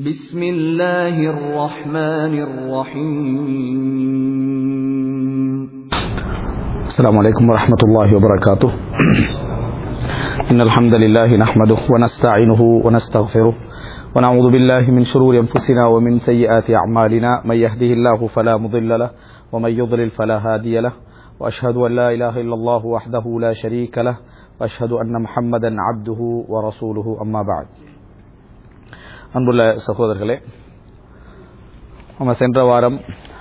بسم الله الرحمن الرحيم السلام عليكم ورحمة الله وبركاته إن الحمد لله نحمده ونستعينه ونستغفره ونعوذ بالله من شرور أنفسنا ومن سيئات أعمالنا من يهده الله فلا مضل له ومن يضلل فلا هادي له وأشهد أن لا إله إلا الله وحده لا شريك له وأشهد أن محمدا عبده ورسوله أما بعد அன்புள்ள சகோதரர்களே நம்ம சென்ற வாரம்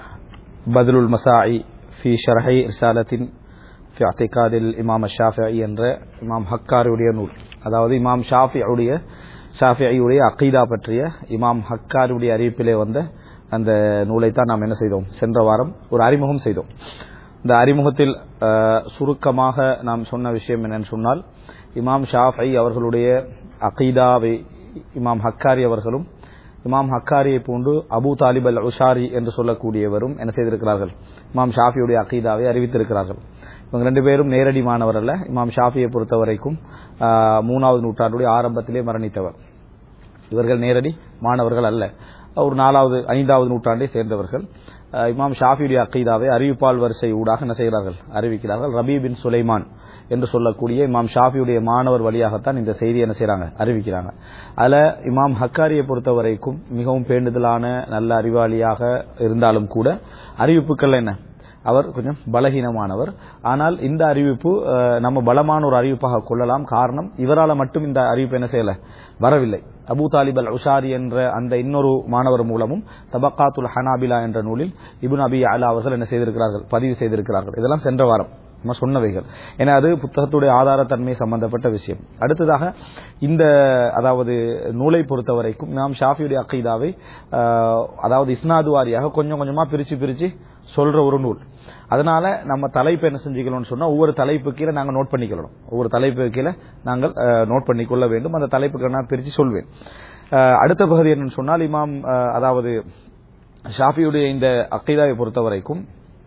பதுலுல் மசாயி ஃபி ஷரஹை ரிசாலத்தின் ஃபி அத்திகாதில் இமாம் ஷாஃபி என்ற இமாம் ஹக்காரியுடைய நூல் அதாவது இமாம் ஷாஃபியுடைய ஷாஃபியுடைய அக்கீதா பற்றிய இமாம் ஹக்காரியுடைய அறிவிப்பிலே வந்த அந்த நூலை தான் நாம் என்ன செய்தோம் சென்ற வாரம் ஒரு அறிமுகம் செய்தோம் இந்த அறிமுகத்தில் அஹ், சுருக்கமாக நாம் சொன்ன விஷயம் என்னன்னு சொன்னால் இமாம் ஷாஃபி அவர்களுடைய அகீதாவை இமாம் ஹக்காரி அவர்களும் இமாம் ஹக்காரியை போன்று அபு தாலிப் அல் உஷாரி என்று சொல்லக்கூடியவரும் என்ன செய்திருக்கிறார்கள் இமாம் ஷாஃபியுடைய அகீதாவை அறிவித்திருக்கிறார்கள் இவங்க ரெண்டு பேரும் நேரடி மாணவர் அல்ல இமாம் ஷாஃபியை பொறுத்த வரைக்கும் ஆஹ், மூணாவது நூற்றாண்டுடைய ஆரம்பத்திலே மரணித்தவர் இவர்கள் நேரடி மாணவர்கள் அல்ல ஒரு நாலாவது ஐந்தாவது நூற்றாண்டை சேர்ந்தவர்கள் அஹ், இமாம் ஷாஃபியுடைய அக்கீதாவை அறிவிப்பால் வரிசை ஊடாக என்ன செய்கிறார்கள் அறிவிக்கிறார்கள் ரபி பின் சுலைமான் என்று சொல்லக்கூடிய இமாம் ஷாஃபியுடைய மாணவர் வழியாகத்தான் இந்த செய்தி என்ன செய்றாங்க அறிவிக்கிறாங்க அதுல இமாம் ஹக்காரியை பொறுத்த வரைக்கும் மிகவும் பேண்டுதலான நல்ல அறிவாளியாக இருந்தாலும் கூட அறிவிப்புகள் என்ன அவர் கொஞ்சம் பலகீனமானவர் ஆனால் இந்த அறிவிப்பு அஹ், நம்ம பலமான ஒரு அறிவிப்பாக கொள்ளலாம் காரணம் இவரால மட்டும் இந்த அறிவிப்பு என்ன செய்யல வரவில்லை அபூ தாலிப் அல் உஷாரி என்ற அந்த இன்னொரு மாணவர் மூலமும் தபக்காத்துல் ஹனாபிலா என்ற நூலில் இப்னு அபி அலா அவர்கள் என்ன செய்திருக்கிறார்கள் பதிவு செய்திருக்கிறார்கள் இதெல்லாம் சென்ற வாரம் நம்ம சொன்னவைகள் ஏன்னா அது புத்தகத்துடைய ஆதாரத்தன்மை சம்பந்தப்பட்ட விஷயம் அடுத்ததாக இந்த அதாவது நூலை பொறுத்த வரைக்கும் நாம் ஷாஃபியுடைய அக்கீதாவை ஆஹ், அதாவது இஸ்னாது வாரியாக கொஞ்சம் கொஞ்சமா பிரிச்சு பிரிச்சு சொல்ற ஒரு நூல் அதனால நம்ம தலைப்பு என்ன செஞ்சுக்கணும்னு சொன்னா ஒவ்வொரு தலைப்பு கீழே நாங்கள் நோட் பண்ணிக்கணும் ஒவ்வொரு தலைப்பு கீழே நாங்கள் அஹ், நோட் பண்ணிக்கொள்ள வேண்டும் அந்த தலைப்புக்கு நான் பிரிச்சு சொல்வேன் அஹ், அடுத்த பகுதி என்னன்னு சொன்னால் இமாம் அஹ், அதாவது ஷாஃபியுடைய இந்த அக்கீதாவை பொறுத்த வரைக்கும்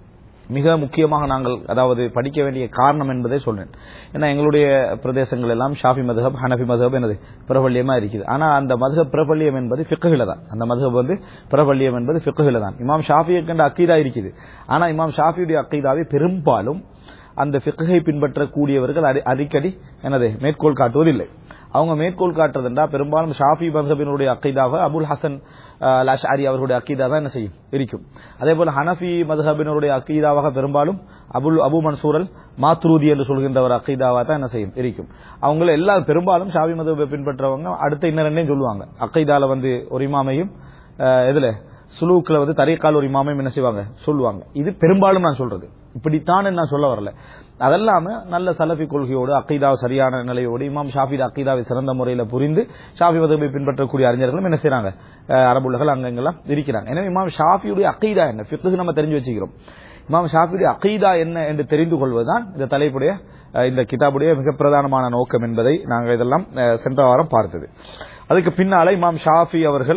மிக முக்கியமாக நாங்கள் அதாவது படிக்க வேண்டிய காரணம் என்பதை சொல்றேன் ஏன்னா எங்களுடைய பிரதேசங்கள் எல்லாம் ஷாஃபி மதுஹப் ஹனஃபி மதுஹப் என்னது பிரபல்யமா இருக்குது ஆனா அந்த மதுஹப் பிரபல்யம் என்பது ஃபிக்குல தான் அந்த மதுஹப் வந்து பிரபல்யம் என்பது ஃபிக்குல தான் இமாம் ஷாஃபியை கண்ட அக்கீதா இருக்குது ஆனா இமாம் ஷாஃபியுடைய அக்கீதாவை பெரும்பாலும் அந்த ஃபிக்கை பின்பற்றக்கூடியவர்கள் அடி- அடிக்கடி என்னது மேற்கோள் காட்டுவதில்லை அவங்க மேற்கோள் காட்டுறதுண்டா பெரும்பாலும் ஷாஃபி மதுஹபினுடைய அக்கீதாவை அபுல் ஹசன் அஹ், அஷாரி அவர்களுடைய அக்கீதா தான் என்ன செய்யும் இருக்கும் அதே போல ஹனஃபி மதுஹபினுடைய அக்கீதாவாக பெரும்பாலும் அபுல் அபு மன்சூரல் மாத்ரூதி என்று சொல்கின்ற ஒரு அக்கீதாவா தான் என்ன செய்யும் இருக்கும் அவங்க எல்லா பெரும்பாலும் ஷாஃபி மதுஹபை பின்பற்றவங்க அடுத்த இன்னும் ரெண்டையும் சொல்லுவாங்க அக்கீதால வந்து ஒரு இமாமையும் அஹ், எதுல சுலூக்ல வந்து தரீக்கால் ஒரு இமாமையும் என்ன செய்வாங்க சொல்லுவாங்க இது பெரும்பாலும் நான் சொல்றது இப்படித்தான் நான் சொல்ல வரல அதெல்லாம நல்ல சலஃபி கொள்கையோடு அக்கீதா சரியான நிலையோடு இமாம் ஷாஃபி அக்கீதாவை சிறந்த முறையில் புரிந்து ஷாஃபி மதபை பின்பற்றக்கூடிய அறிஞர்களும் என்ன செய்றாங்க அஹ், அரபுலகள் அங்கெல்லாம் இருக்கிறாங்க எனவே இமாம் ஷாஃபியுடைய அக்கீதா என்ன ஃபிக்ஹு நம்ம தெரிஞ்சு வச்சுக்கிறோம் இமாம் ஷாஃபியுடைய அக்கீதா என்ன என்று தெரிந்து கொள்வதுதான் இந்த தலைப்புடைய அஹ், இந்த கிதாபுடைய மிக பிரதானமான நோக்கம் என்பதை நாங்கள் இதெல்லாம் அஹ், சென்ற வாரம் பார்த்தது அதுக்கு பின்னால இமாம் ஷாஃபி அவர்கள்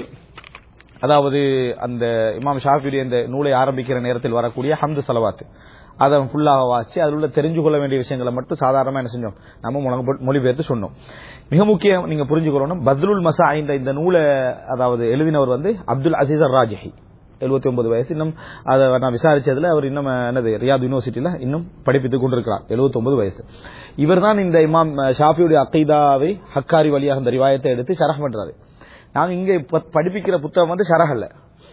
அதாவது அந்த இமாம் ஷாஃபியுடைய இந்த நூலை ஆரம்பிக்கிற நேரத்தில் வரக்கூடிய ஹம்து சலவாத் அதை ஃபுல்லாக வாசி அதில் உள்ள தெரிஞ்சு கொள்ள வேண்டிய விஷயங்களை மட்டும் சாதாரணமாக என்ன செஞ்சோம் நம்ம முழங்க- மொழிபெயர்த்து சொன்னோம் மிக முக்கியம் நீங்க புரிஞ்சுக்கணும் பத்ருல் மசா இந்த இந்த நூலை அதாவது எழுதினவர் வந்து அப்துல் அசீஸ் ராஜஹி எழுபத்தி ஒன்பது வயசு இன்னும் அதை நான் விசாரிச்சதுல அவர் இன்னும் என்னது ரியாத் யூனிவர்சிட்டியில இன்னும் படிப்பித்துக் கொண்டிருக்கிறார் 79 வயசு இவர்தான் இந்த இமாம் ஷாஃபியுடைய அக்கீதாவை ஹக்காரி வழியாக இந்த ரிவாயத்தை எடுத்து ஷரஹ் பண்றாரு நாங்க இங்க இப்ப படிப்பிக்கிற புத்தகம் வந்து ஷரஹ் அல்ல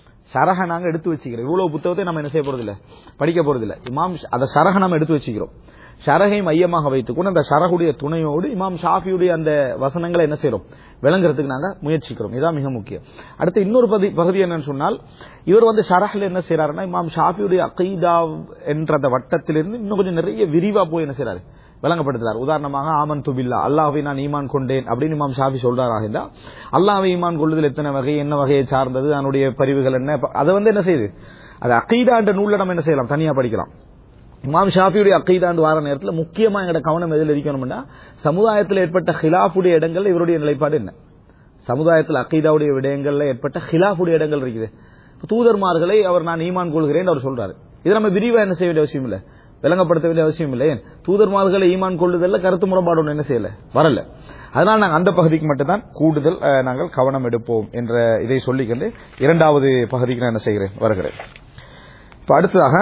ஷரஹ நாங்க எடுத்து வச்சுக்கிறோம் இவ்வளவு புத்தகத்தை நம்ம என்ன செய்ய போறது இல்ல படிக்க போறது இல்ல இமாம் ஷ- அந்த ஷரஹ நம்ம எடுத்து வச்சுக்கிறோம் ஷரகை மையமாக வைத்துக்கொண்டு அந்த ஷரகுடைய துணையோடு இமாம் ஷாஃபியுடைய அந்த வசனங்களை என்ன செய்றோம் விளங்குறதுக்கு நாங்க முயற்சிக்கிறோம் இதான் மிக முக்கியம் அடுத்து இன்னொரு பகுதி பகுதி என்னன்னு சொன்னால் இவர் வந்து ஷரஹ்ல என்ன செய்யறாருன்னா இமாம் ஷாஃபியுடைய அகீதா என்ற அந்த வட்டத்திலிருந்து இன்னும் கொஞ்சம் நிறைய விரிவா போய் என்ன செய்றாரு விளங்கப்படுத்துறார் உதாரணமாக ஆமன் துபில்லா அல்லாஹ்வை நான் ஈமான் கொண்டேன் அப்படின்னு இமாம் ஷாஃபி சொல்றாராக இருந்தா அல்லாஹ்வை ஈமான் கொள்ளுதல் எத்தனை வகை என்ன வகையை சார்ந்தது அதனுடைய பரிவுகள் என்ன இப்ப அதை வந்து என்ன செய்யுது அது அக்கீதா என்ற நூல்ல நம்ம என்ன செய்யலாம் தனியா படிக்கலாம் இமாம் ஷாஃபியுடைய அக்கீதாண்டு வார நேரத்தில் முக்கியமா எங்களோட கவனம் எதில் இருக்கணும்னா சமுதாயத்தில் ஏற்பட்ட ஹிலாஃபுடைய இடங்கள்ல இவருடைய நிலைப்பாடு என்ன சமுதாயத்தில் அக்கீதாவுடைய விடயங்கள்ல ஏற்பட்ட ஹிலாஃபுடைய இடங்கள் இருக்குது இப்ப தூதர்மார்களை அவர் நான் ஈமான் கொள்கிறேன் அவர் சொல்றாரு இது நம்ம விரிவா என்ன செய்ய வேண்டிய அவசியம் இல்ல விளங்கப்படுத்த வேண்டிய அவசியம் இல்லை ஏன் தூதர்மார்களை ஈமான் கொள்ளுதல்ல கருத்து முரண்பாடு ஒண்ணு என்ன செய்யல வரல அதனால் நாங்கள் அந்த பகுதிக்கு மட்டும்தான் கூடுதல் அஹ், நாங்கள் கவனம் எடுப்போம் என்ற இதை சொல்லிக்கொண்டு இரண்டாவது பகுதிக்கு நான் என்ன செய்கிறேன் வருகிறேன் இப்ப அடுத்ததாக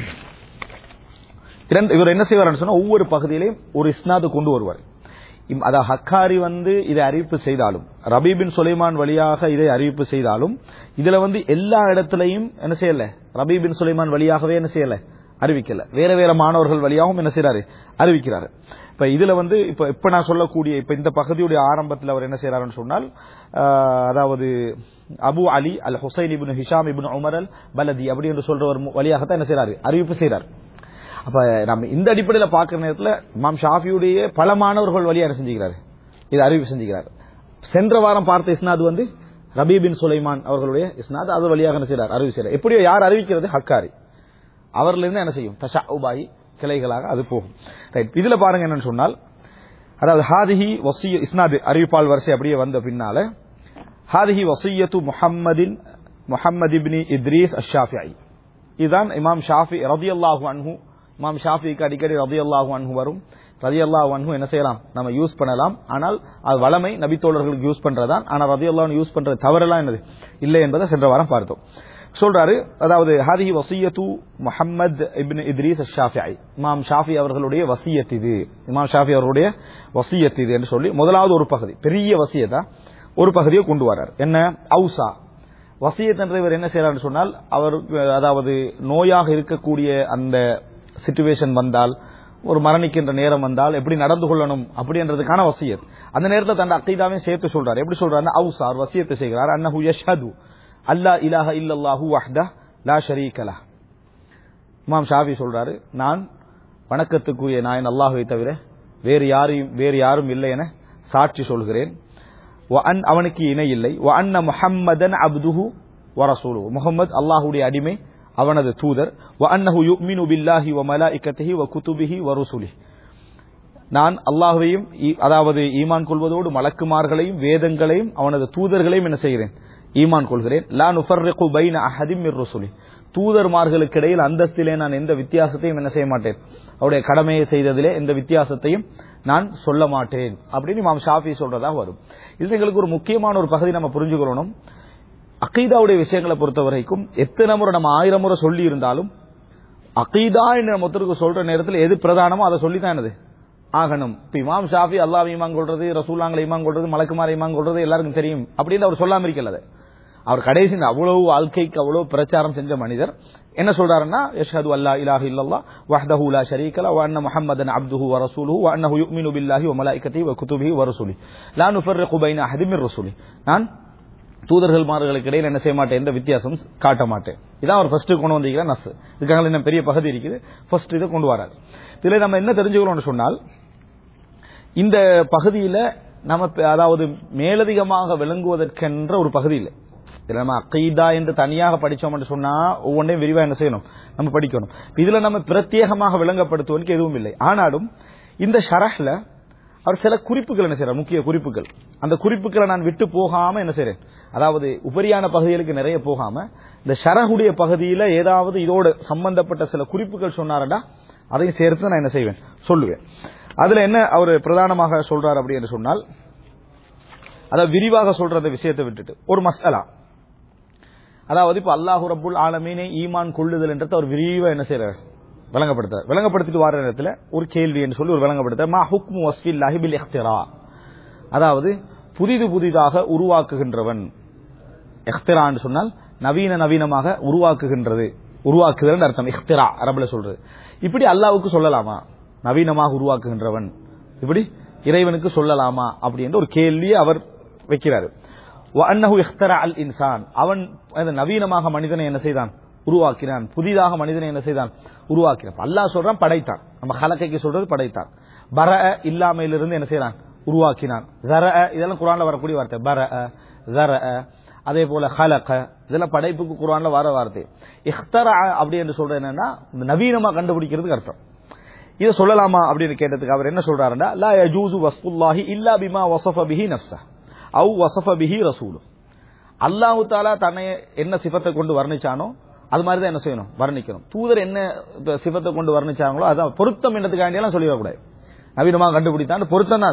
இரண்டு இவர் என்ன செய்வார்னு சொன்னா ஒவ்வொரு பகுதியிலையும் ஒரு இஸ்னாது கொண்டு வருவார் இம்- அதாவது ஹக்காரி வந்து இதை அறிவிப்பு செய்தாலும் ரபீபின் சுலைமான் வழியாக இதை அறிவிப்பு செய்தாலும் இதுல வந்து எல்லா இடத்துலையும் என்ன செய்யல ரபீபின் சுலைமான் வழியாகவே என்ன செய்யல அறிவிக்கல வேற வேற மாணவர்கள் வழியாகவும் என்ன செய்யறாரு அறிவிக்கிறாரு இப்ப இதுல வந்து இப்ப இப்ப நான் சொல்லக்கூடிய இப்ப இந்த பகுதியுடைய ஆரம்பத்தில் அவர் என்ன செய்யறாருன்னு சொன்னால் ஆஹ், அதாவது Abu Ali al Hussain ibn Hisham ibn Umar al Baladi அப்படி என்று சொல்றவர் மு- வழியாகத்தான் என்ன செய்யறாரு அறிவிப்பு செய்றார் அப்ப நம்ம இந்த அடிப்படையில பார்க்கிற நேரத்துல இமாம் ஷாஃபியுடைய பல மாணவர்கள் வழியா என்ன செஞ்சுக்கிறாரு இது அறிவிப்பு செஞ்சுக்கிறார் சென்ற வாரம் பார்த்த இஸ்னாத் வந்து ரபீ பின் சுலைமான் அவர்களுடைய இஸ்னாத் அது வழியாக என்ன செய்றார் அறிவு செய்றார் எப்படியோ யார் அறிவிக்கிறது ஹக்காரி அவர்ல இருந்து என்ன செய்யும் தஷா உபாயி கிளைகளாக அது போகும் ரைட் இதுல பாருங்க என்னன்னு சொன்னால் அதாவது ஹாதிஹி வசிய இஸ்னாது அறிவிப்பால் வரிசை அப்படியே வந்த பின்னால ஹாதிஹி வசியத்து முஹம்மதின் முஹம்மது இப்னி இத்ரீஸ் அஷாஃபிஐ இதுதான் இமாம் ஷாஃபி ரதியல்லாஹு அன்ஹு இமாம் ஷாஃபிக்கு அடிக்கடி ரதியல்லாஹு அன்ஹு வரும் ரதியல்லாஹு அன்ஹு என்ன செய்யலாம் நம்ம யூஸ் பண்ணலாம் ஆனால் அது வளமை நபித்தோழர்களுக்கு யூஸ் பண்றதான் ஆனால் ரதியல்லாஹு யூஸ் பண்றது தவறெல்லாம் என்னது இல்லை என்பதை சென்ற வாரம் பார்த்தோம் சொல்றாரு அதாவது ஹாதிஹி வசியத்து முஹம்மத் இப்னு இத்ரீஸ் ஷாஃபிஐ இமாம் ஷாஃபி அவர்களுடைய வசியத் இது இமாம் ஷாஃபி அவர்களுடைய வசியத் இது என்று சொல்லி முதலாவது ஒரு பகுதி பெரிய வசியத்தா ஒரு பகுதியை கொண்டு வரார் என்ன அவுசா வசியத் என்ற இவர் என்ன செய்யறாருன்னு சொன்னால் அவருக்கு அதாவது நோயாக இருக்கக்கூடிய அந்த சிச்சுவேஷன் வந்தால் ஒரு மரணிக்கின்ற நேரம் வந்தால் எப்படி நடந்து கொள்ளணும் அப்படின்றதுக்கான வசியத் அந்த நேரத்தில் தன் அக்கைதாவையும் சேர்த்து சொல்றாரு எப்படி சொல்றாருன்னா அவுசார் வசியத்தை செய்கிறார் அன்னஹு யஷ்ஹது அல்லா இலாஹ இல்லல்லாஹு வஹ்தா லா ஷரீக லஹ் இமாம் ஷாஃபி சொல்றாரு நான் வணக்கத்துக்குரிய நாயன் அல்லாஹுவை தவிர வேறு யாரையும் வேறு யாரும் இல்லை என சாட்சி சொல்கிறேன் வ அன் அவனுக்கு இணை இல்லை வ அன்ன முஹம்மதன் அப்துஹு வ ரசூலுஹு முஹம்மத் அல்லாஹ்வுடைய அடிமை அவனது தூதர் வ அன்னஹு யுமினு பில்லாஹி வ மலாயிகத்திஹி வ குதுபிஹி வ ருசுலிஹி நான் அல்லாஹ்வையும் ஈ- அதாவது ஈமான் கொள்வதோடு மலக்குமார்களையும் வேதங்களையும் அவனது தூதர்களையும் என்ன செய்கிறேன் ஈமான் கொள்கிறேன் லா நுஃபர்ரிகு பைன அஹதிம் மிர் ருசுலி தூதர்மார்களுக்கு இடையில் அந்தஸ்திலே நான் எந்த வித்தியாசத்தையும் என்ன செய்ய மாட்டேன் அவருடைய கடமையை செய்ததிலே எந்த வித்தியாசத்தையும் நான் சொல்ல மாட்டேன் அப்படின்னு இமாம் ஷாஃபி சொல்றதா வரும் இது எங்களுக்கு ஒரு முக்கியமான ஒரு பகுதி நம்ம புரிஞ்சுக்கணும் அகீதாவுடைய விஷயங்களை பொறுத்த வரைக்கும் எத்தனை முறை நம்ம ஆயிரம் முறை சொல்லி இருந்தாலும் அகீதா என்று நம்ம ஒருத்தருக்கு சொல்ற நேரத்தில் எது பிரதானமோ அதை சொல்லித்தான் என்னது ஆகணும் இப்ப இமாம் ஷாஃபி அல்லாஹ் ஈமான் கொள்றது ரசூலாங்களை ஈமான் கொள்றது மலக்குமார் ஈமான் கொள்றது எல்லாருக்கும் தெரியும் அப்படின்னு அவர் சொல்லாம இருக்கல அது. அவர் கடைசி இந்த அவ்வளவு வாழ்க்கைக்கு அவ்வளவு பிரச்சாரம் செஞ்ச மனிதர் என்ன சொல்றாருன்னா யஷ்ஹது அல்லா இலாஹ இல்லல்லா வஹ்தஹு லா ஷரீக லஹு வ அன்ன முஹம்மதன் அப்துஹு வ ரசூலுஹு வ அன்னஹு யுமினு பில்லாஹி வ மலாயிகத்திஹி வ குதுபிஹி வ ருசுலிஹி லா நுஃபர்ரிகு பைன அஹதின் மிர் ருசுலிஹி நான் தூதர்கள் மார்களுக்கு இடையில் என்ன செய்ய மாட்டேன் எந்த வித்தியாசம் காட்ட மாட்டேன் இதான் அவர் ஃபர்ஸ்ட் கொண்டு வந்திருக்கிற நஸ் இதுக்காக இன்னும் பெரிய பகுதி இருக்குது ஃபர்ஸ்ட் இதை கொண்டு வராரு இதுல நம்ம என்ன தெரிஞ்சுக்கிறோம்னு சொன்னால் இந்த பகுதியில நம்ம ப- அதாவது மேலதிகமாக விளங்குவதற்கென்ற ஒரு பகுதி இல்லை இதுல நம்ம அக்கீதா என்று தனியாக படிச்சோம் என்று சொன்னா ஒவ்வொன்றையும் விரிவா என்ன செய்யணும் நம்ம படிக்கணும் இதுல நம்ம பிரத்யேகமாக விளங்கப்படுத்துவதற்கு எதுவும் இல்லை ஆனாலும் இந்த ஷரஹ்ல அவர் சில குறிப்புகள் என்ன செய்யறார் முக்கிய குறிப்புகள் அந்த குறிப்புகளை நான் விட்டு போகாம என்ன செய்றேன் அதாவது உபரியான பகுதிகளுக்கு நிறைய போகாம இந்த ஷரஹுடைய பகுதியில ஏதாவது இதோட சம்பந்தப்பட்ட சில குறிப்புகள் சொன்னாரடா அதையும் சேர்த்து நான் என்ன செய்வேன் சொல்லுவேன் அதுல என்ன அவர் பிரதானமாக சொல்றார் அப்படி என்று சொன்னால் அதாவது விரிவாக சொல்ற அந்த விஷயத்தை விட்டுட்டு ஒரு மசாலா அதாவது இப்ப அல்லாஹு ரப்புல் ஆலமீனே ஈமான் கொள்ளுதல் என்றது அவர் விரிவா என்ன செய்யறார் விளங்கப்படுத்துறார் விளங்கப்படுத்திட்டு வர நேரத்துல ஒரு கேள்வி என்று சொல்லி ஒரு விளங்கப்படுத்த மா ஹுக்மு வஸ்ஃபில்லாஹி பில் இஹ்திரா அதாவது புதிது புதிதாக உருவாக்குகின்றவன் இஹ்திரான்னு சொன்னால் நவீன நவீனமாக உருவாக்குகின்றது உருவாக்குதல் அர்த்தம் இஹ்திரா அரபுல சொல்றது இப்படி அல்லாவுக்கு சொல்லலாமா நவீனமாக உருவாக்குகின்றவன் இப்படி இறைவனுக்கு சொல்லலாமா அப்படின்ற ஒரு கேள்வியை அவர் வைக்கிறாரு அன்னஹு இஹ்தரா அல் இன்சான் அவன் அந்த நவீனமாக மனிதனை என்ன செய்தான் உருவாக்கினான் புதிதாக மனிதனை என்ன செய்தான் உருவாக்கினான் அல்லாஹ் சொல்றான் படைத்தான் நம்ம ஹலக்கைக்கு சொல்றது படைத்தான் பர இல்லாமையிலிருந்து என்ன செய்யறான் உருவாக்கினான் ஜர இதெல்லாம் குரான்ல வரக்கூடிய வார்த்தை பர ஜர அதே போல ஹலக இதெல்லாம் படைப்புக்கு குரான்ல வர வார்த்தை இஹ்தரா அப்படி என்று சொல்றது என்னன்னா இந்த நவீனமா கண்டுபிடிக்கிறதுக்கு அர்த்தம் இதை சொல்லலாமா அப்படின்னு கேட்டதுக்கு அவர் என்ன சொல்றாருன்னா லா யஜூசு வஸ்ஃபுல்லாஹி இல்லா பிமா வஸஃப பிஹி நஃப்ஸ அவு வஸஃப பிஹி ரசூலு அல்லாஹ் தாலா தன்னை என்ன சிஃபத்தை கொண்டு வர்ணிச்சானோ அது மாதிரி தான் என்ன செய்யணும் வர்ணிக்கணும் தூதர் என்ன இப்ப சிஃபத்தை கொண்டு வர்ணிச்சாங்களோ அதான் பொருத்தம் என்றதுக்காண்டியெல்லாம் சொல்லிடக்கூடாது நவீனமாக கண்டுபிடித்தான் பொருத்தம் தான் அது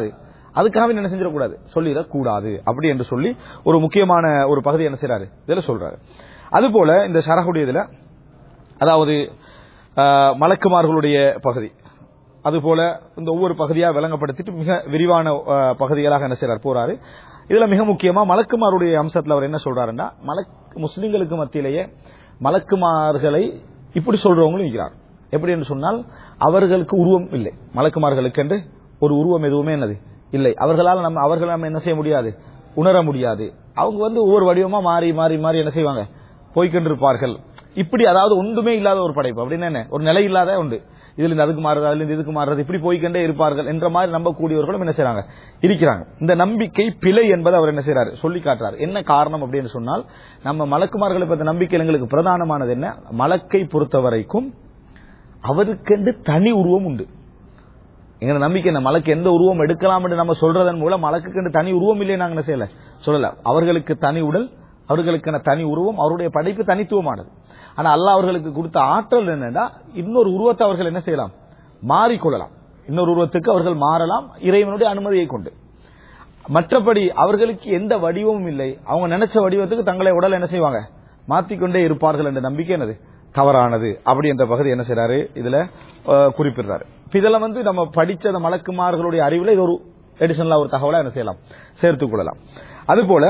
அதுக்காக என்ன செஞ்சிடக்கூடாது சொல்லிடக்கூடாது அப்படி என்று சொல்லி ஒரு முக்கியமான ஒரு பகுதி என்ன செய்றாரு இதுல சொல்றாரு அதுபோல இந்த ஷரஹுடைய இதுல அதாவது ஆஹ், மலக்குமார்களுடைய பகுதி அதுபோல இந்த ஒவ்வொரு பகுதியா விளங்கப்படுத்திட்டு மிக விரிவான ஆஹ், பகுதிகளாக என்ன செய்றார் போறாரு இதுல மிக முக்கியமா மலக்குமாருடைய அம்சத்துல அவர் என்ன சொல்றாருன்னா மலக் முஸ்லிம்களுக்கு மத்தியிலேயே மலக்குமார்களை இப்படி சொல்றவங்களும் இருக்கிறார் எப்படி என்று சொன்னால் அவர்களுக்கு உருவம் இல்லை மலக்குமார்களுக்கு என்று ஒரு உருவம் எதுவுமே என்னது இல்லை அவர்களால் நம்ம அவர்கள் நம்ம என்ன செய்ய முடியாது உணர முடியாது அவங்க வந்து ஒவ்வொரு வடிவமா மாறி மாறி மாறி என்ன செய்வாங்க போய்கொண்டிருப்பார்கள் இப்படி அதாவது ஒன்றுமே இல்லாத ஒரு படைப்பு அப்படின்னு என்ன ஒரு நிலை இல்லாத உண்டு இதுல இருந்து அதுக்கு மாறுறது அதுல இருந்து இதுக்கு மாறுறது இப்படி போய்க்கொண்டே இருப்பார்கள் என்ற மாதிரி நம்பக்கூடியவர்களும் என்ன செய்றாங்க இருக்கிறாங்க இந்த நம்பிக்கை பிழை என்பதை அவர் என்ன செய்றாரு சொல்லி காட்டுறாரு என்ன காரணம் அப்படின்னு சொன்னால் நம்ம மலக்குமார்களை பற்றிய நம்பிக்கை எங்களுக்கு பிரதானமானது என்ன மலக்கை பொறுத்த வரைக்கும் அவருக்கென்று தனி உருவம் உண்டு எங்க நம்பிக்கை என்ன மலக்கு எந்த உருவம் எடுக்கலாம் என்று நம்ம சொல்றதன் மூலம் மலக்குக்கு தனி உருவம் இல்லையே நாங்க என்ன செய்யல சொல்லல அவர்களுக்கு தனி உடல் அவர்களுக்கான தனி உருவம் அவருடைய படைப்பு தனித்துவமானது ஆனா அல்லாஹ் அவர்களுக்கு கொடுத்த ஆற்றல் என்னன்னா இன்னொரு உருவத்தை அவர்கள் என்ன செய்யலாம் மாறிக்கொள்ளலாம் இன்னொரு உருவத்துக்கு அவர்கள் மாறலாம் இறைவனுடைய அனுமதியை கொண்டு மற்றபடி அவர்களுக்கு எந்த வடிவமும் இல்லை அவங்க நினைச்ச வடிவத்துக்கு தங்களை உடல் என்ன செய்வாங்க மாத்திக்கொண்டே இருப்பார்கள் என்ற நம்பிக்கை என்னது தவறானது அப்படி என்ற பகுதி என்ன செய்றாரு இதுல அஹ், குறிப்பிடுறாரு இப்ப இதெல்லாம் வந்து நம்ம படிச்ச அந்த மலக்குமார்களுடைய அறிவுல இது ஒரு எடிஷனலா ஒரு தகவலா என்ன செய்யலாம் சேர்த்துக் கொள்ளலாம் அதுபோல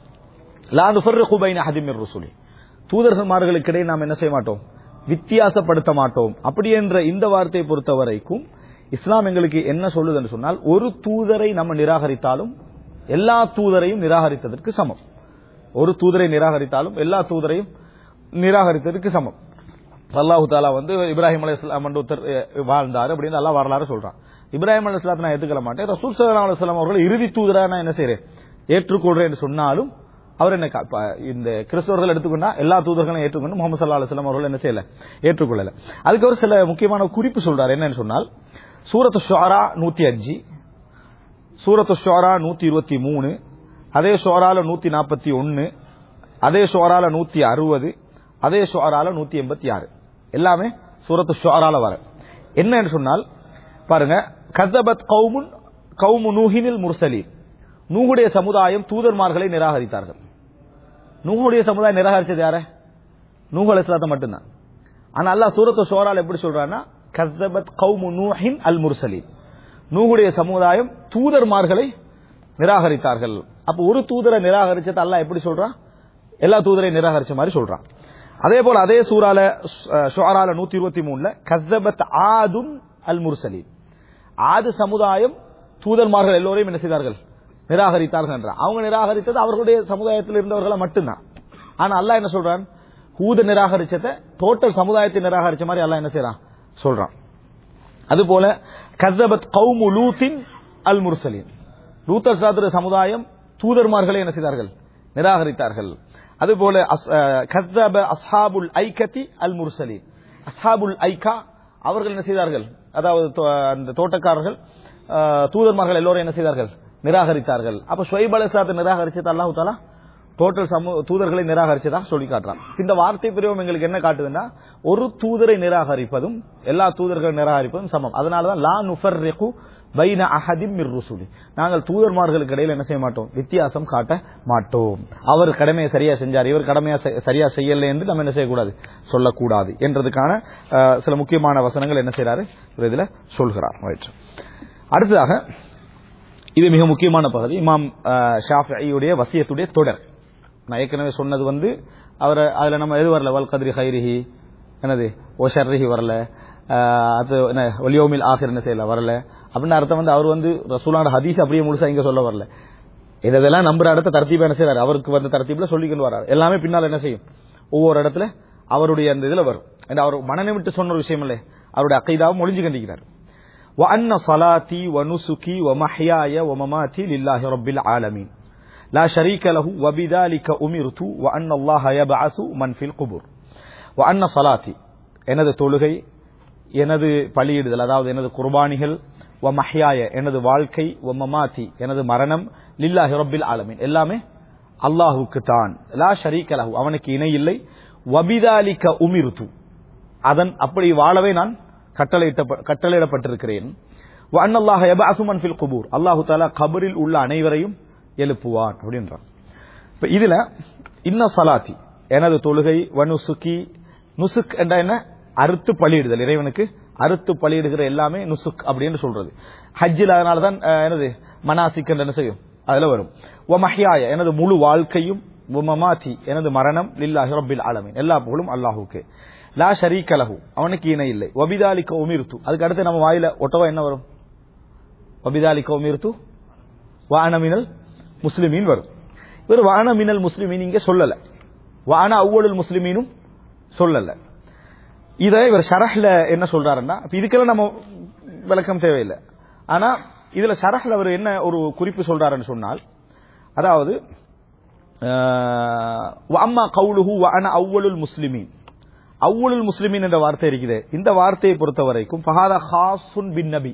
லா நுஃபர்ரிகு பைன அஹதின் மிர் ருசுலி தூதர்மார்களுக்கு இடையே நாம் என்ன செய்ய மாட்டோம் வித்தியாசப்படுத்த மாட்டோம் அப்படி என்ற இந்த வார்த்தையை பொறுத்த வரைக்கும் இஸ்லாம் எங்களுக்கு என்ன சொல்லுதுன்னு சொன்னால் ஒரு தூதரை நம்ம நிராகரித்தாலும் எல்லா தூதரையும் நிராகரித்ததற்கு சமம் ஒரு தூதரை நிராகரித்தாலும் எல்லா தூதரையும் நிராகரித்ததற்கு சமம் அல்லாஹு தாலா வந்து இப்ராஹிம் அலி இஸ்லாம் ஒருத்தர் அஹ், வாழ்ந்தார் அப்படின்னு அல்லாஹ் வரலாறு சொல்றான் இப்ராஹிம் அலி இஸ்லாத்தை நான் ஏத்துக்கல மாட்டேன் ரசூல் சல்லா அலுவலாம் அவர்கள் இறுதி தூதரா நான் என்ன செய்றேன் ஏற்றுக்கொள்றேன் என்று சொன்னாலும் அவர் என்ன கா- இப்ப இந்த கிறிஸ்தவர்கள் எடுத்துக்கொண்டா எல்லா தூதர்களையும் ஏற்றுக்கொண்டு முகமது சல்லா அலுவலாம் அவர்கள் என்ன செய்யல ஏற்றுக்கொள்ளல அதுக்கு ஒரு சில முக்கியமான குறிப்பு சொல்றாரு என்னன்னு சொன்னால் சூரத் ஷுஆரா நூத்தி அஞ்சு சூரத்து ஷுஆரா நூத்தி இருபத்தி மூணு அதே ஷுஆரால நூத்தி நாற்பத்தி ஒன்னு அதே ஷுஆரால நூத்தி அறுபது அதே ஷுஆரால நூத்தி எண்பத்தி ஆறு எல்லாமே சூரத்து ஷுஆரால வர என்னன்னு சொன்னால் பாருங்க கதபத் கௌமுன் கௌமு நூஹினில் முர்சலீன் நூகுடைய சமுதாயம் தூதர்மார்களை நிராகரித்தார்கள் நூகுடைய சமுதாயம் நிராகரிச்சது யார நூஹ் அலைஹிஸ்ஸலாத்தை மட்டும்தான் ஆனா அல்லாஹ் சூரத்து ஷுஆரால எப்படி சொல்றான்னா கதபத் கௌமு நூஹின் அல் முர்சலீன் நூகுடைய சமுதாயம் தூதர்மார்களை நிராகரித்தார்கள் அப்ப ஒரு தூதரை நிராகரிச்சது அல்லாஹ் எப்படி சொல்றான் எல்லா தூதரையும் நிராகரிச்ச மாதிரி சொல்றான் அதே போல அதே சூறால அஹ், ஷுஆரால நூத்தி இருபத்தி மூணுல கஸ்ஸபத் ஆதுன் அல் முர்சலீன் ஆது சமுதாயம் தூதர்மார்கள் எல்லோரையும் என்ன செய்தார்கள் நிராகரித்தார்கள் என்றார் அவங்க நிராகரித்தது அவர்களுடைய சமுதாயத்தில் இருந்தவர்களை மட்டும்தான் ஆனா அல்லாஹ் என்ன சொல்றான் ஹூத நிராகரிச்சத டோட்டல் சமுதாயத்தை நிராகரிச்ச மாதிரி அல்லாஹ் என்ன செய்றான் சொல்றான் அதுபோல கஸ்ஸபத் கௌமு லூத்தின் அல் முர்சலீன் லூத் அஸ்ஸாத்துடைய சமுதாயம் தூதர்மார்களை என்ன செய்தார்கள் நிராகரித்தார்கள் அதுபோல அஸ்- அஹ், கஸ்ஸப அஸ்ஹாபுல் ஐக்கத்தி அல் முர்சலீன் அஸ்ஹாபுல் ஐக்கா அவர்கள் என்ன செய்தார்கள் அதாவது தோ- அந்த தோட்டக்காரர்கள் அஹ், தூதர்மார்கள் எல்லோரும் என்ன செய்தார்கள் நிராகரித்தார்கள் அப்ப ஷுவைப் அலைஹிஸ்ஸலாத்தை நிராகரிச்சது அல்லாஹ் தாலா டோட்டல் சமூக தூதர்களை நிராகரிச்சதாக சொல்லி காட்டுறான் இந்த வார்த்தை பிரிவும் எங்களுக்கு என்ன காட்டுதுன்னா ஒரு தூதரை நிராகரிப்பதும் எல்லா தூதர்களை நிராகரிப்பதும் சமம் அதனாலதான் லா நுஃபர்ரிகு பைன அஹதிம் மிர் ருசுலி நாங்கள் தூதர்மார்களுக்கு இடையில என்ன செய்ய மாட்டோம் வித்தியாசம் காட்ட மாட்டோம் அவர் கடமையை சரியா செஞ்சார் இவர் கடமையா செ- சரியா செய்யல என்று நம்ம என்ன செய்யக்கூடாது சொல்லக்கூடாது என்றதுக்கான அஹ், சில முக்கியமான வசனங்கள் என்ன செய்யறாரு இவர் இதுல சொல்கிறார் Right. அடுத்ததாக இது மிக முக்கியமான பகுதி இமாம் ஷாஃபியுடைய வசியத்துடைய தொடர் நான் ஏற்கனவே சொன்னது வந்து அவர் அதுல நம்ம எது வரல வல் கத்ரி ஹைரிஹி என்னது ஓ ஷர்ரிஹி வரல அஹ், அது என்ன ஒலியோமில் ஆசிர் என்ன செய்யல வரல அப்படின்னு அர்த்தம் வந்து அவர் வந்து ரசூலான ஹதீஸ் அப்படியே முழுசா இங்க சொல்ல வரல இதெல்லாம் நம்புற இடத்த தர்த்தீபா என்ன செய்யறாரு அவருக்கு வந்த தர்த்தீப்ல சொல்லிக்கொண்டு வராரு எல்லாமே பின்னால் என்ன செய்யும் ஒவ்வொரு இடத்துல அவருடைய அந்த இதுல வரும் ஏன்னா அவர் மனநிலை விட்டு சொன்ன ஒரு விஷயம் இல்லை அவருடைய அக்கைதாவும் ஒளிஞ்சு கண்டிக்கிறார் وأن صلاتي ونسكي ومحياي ومماتي لله رب العالمين لا شريك له وبذلك أمرت وأن الله يبعث من في القبور وأن صلاتي எனது தொழுகை எனது பலியிடுதல் அதாவது எனது குர்பானிகள் வ மஹ்யாய எனது வாழ்க்கை வ மமாத்தி எனது மரணம் லில்லாஹி ரப்பில் ஆலமீன் எல்லாமே அல்லாஹுக்கு தான் லா ஷரீக லஹு அவனுக்கு இணை இல்லை வபிதாலிக உமிர்து அதன் அப்படி வாழவே நான் கட்டளையிட்ட கட்டளையிடப்பட்டிருக்கிறேன் வஅன்னல்லாஹ யபஅசு மன் ஃபில் குபூர் அல்லாஹு தஆலா கபரில் உள்ள அனைவரையும் எழுப்புவான் அப்படின்றான் இப்ப இதுல இன்ன சலாத்தி எனது தொழுகை வனுசுக்கி நுசுக் என்ற என்ன அறுத்து பலியிடுதல் இறைவனுக்கு அறுத்து பலியிடுகிற எல்லாமே நுசுக் அப்படின்னு சொல்றது ஹஜ்ஜில் அதனால தான் அஹ், எனது மனாசிக் என்ற என்ன செய்யும் அதுல வரும் ஒ மஹ்யாய எனது முழு வாழ்க்கையும் ஒ மமாத்தி எனது மரணம் லில்லாஹி ரப்பில் ஆலமீன் எல்லா புகழும் அல்லாஹுக்கு லா ஷரீக லஹு அவனுக்கு இணை இல்லை வபிதாலிக்க உமிர்த்து அதுக்கு அடுத்து நம்ம வாயில ஒட்டவா என்ன வரும் வபிதாலிக்க உமிர்த்து வானமினல் முஸ்லிமீன் வரும் இவர் வானமினல் முஸ்லிமீன் இங்க சொல்லல வான அவ்வளல் முஸ்லிமீனும் சொல்லல இதை இவர் ஷரஹ்ல என்ன சொல்றாருன்னா இப்ப இதுக்கெல்லாம் நம்ம விளக்கம் தேவையில்லை ஆனா இதுல ஷரஹ்ல அவர் என்ன ஒரு குறிப்பு சொல்றாருன்னு சொன்னால் அதாவது ஆஹ், வஅம்மா கவுலுஹு வஅன அவ்வளுல் முஸ்லிமீன் அவ்வளுல் முஸ்லிமீன் என்ற வார்த்தை இருக்குது இந்த வார்த்தையை பொறுத்த வரைக்கும் ஃபஹாதா ஹாசுன் பின் நபி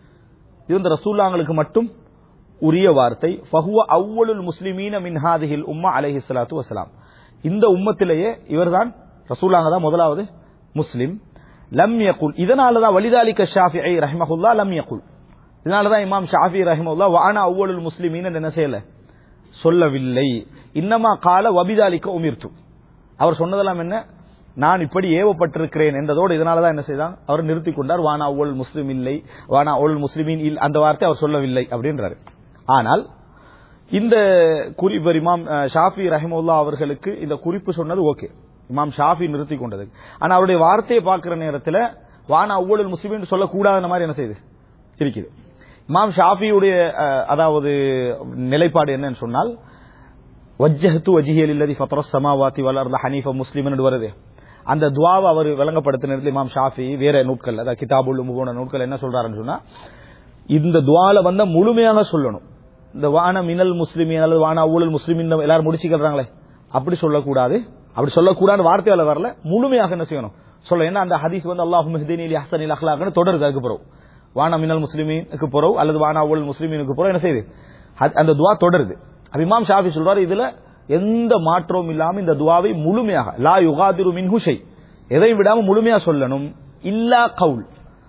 இது இந்த ரசூல்லாங்களுக்கு மட்டும் உரிய வார்த்தை ஃபஹுவ அவ்வளுல் முஸ்லிமீன மின் ஹாதிஹில் உம்மா அலைஹி ஸலாத்து வஸலாம் இந்த உம்மத்திலேயே இவர்தான் ரசூலாங்க தான் முதலாவது முஸ்லிம் லம் யகுல் இதனால தான் வலிதாலிக ஷாஃபிஐ ரஹ்மஹுல்லா லம் யகுல் இதனால தான் இமாம் ஷாஃபி ரஹ்மஹுல்லா வானா அவ்வளுல் முஸ்லிமீன் என்ன செய்யல சொல்லவில்லை இன்னமா கால வபிதாலிக்க உமிர்த்து அவர் சொன்னதெல்லாம் என்ன நான் இப்படி ஏவப்பட்டிருக்கிறேன் என்றதோடு இதனால தான் என்ன செய்தான் அவர் நிறுத்தி கொண்டார் வானா ஒல் முஸ்லிம் இல்லை வானா ஒல் முஸ்லிமின் இல் அந்த வார்த்தை அவர் சொல்லவில்லை அப்படின்றாரு ஆனால் இந்த குறிப்பு இமாம் அஹ், ஷாஃபி ரஹிமுல்லா அவர்களுக்கு இந்த குறிப்பு சொன்னது ஓகே இமாம் ஷாஃபி நிறுத்தி கொண்டது ஆனா அவருடைய வார்த்தையை பார்க்கிற நேரத்தில் வானா அவ்வளவு முஸ்லிமின் சொல்லக்கூடாத மாதிரி என்ன செய்யுது இருக்குது இமாம் ஷாஃபியுடைய அஹ், அதாவது நிலைப்பாடு என்னன்னு சொன்னால் வஜ்ஜஹத்து வஜிஹியல் இல்லதி ஃபத்ரஸ் சமாவாத்தி வளர்ந்த ஹனீஃப முஸ்லிம்னு வருது அந்த துவாவை அவர் விளங்கப்படுத்தின இடத்துல இமாம் ஷாஃபி வேற நூட்கள் அதாவது கிதாபுல் போன நூட்கள் என்ன சொல்றாருன்னு சொன்னா இந்த துவால வந்த முழுமையாக சொல்லணும் இந்த வான மினல் முஸ்லிமின் அல்லது வான ஊழல் முஸ்லிமின் எல்லாரும் முடிச்சுக்கிறாங்களே அப்படி சொல்லக்கூடாது அப்படி சொல்லக்கூடாது வார்த்தையால வரல முழுமையாக என்ன செய்யணும் சொல்ல ஏன்னா அந்த ஹதீஸ் வந்து அல்லாஹு மெஹதீன் ஹசனில் அஹ்லாக்னு தொடருது அதுக்கு பிறகு வான மினல் முஸ்லிமீனுக்கு பிறகு அல்லது வானா ஊழல் முஸ்லிமீனுக்கு பிறகு என்ன செய்யுது அது- அந்த துவா தொடருது அப்ப இமாம் ஷாஃபி சொல்றாரு இதுல எந்த மாற்றமும் இல்லாம இந்த துவாவை முழுமையாக லா யுகாதிரு மின் ஹுஷை எதை விடாம முழுமையா சொல்லணும் இல்லா கவுல்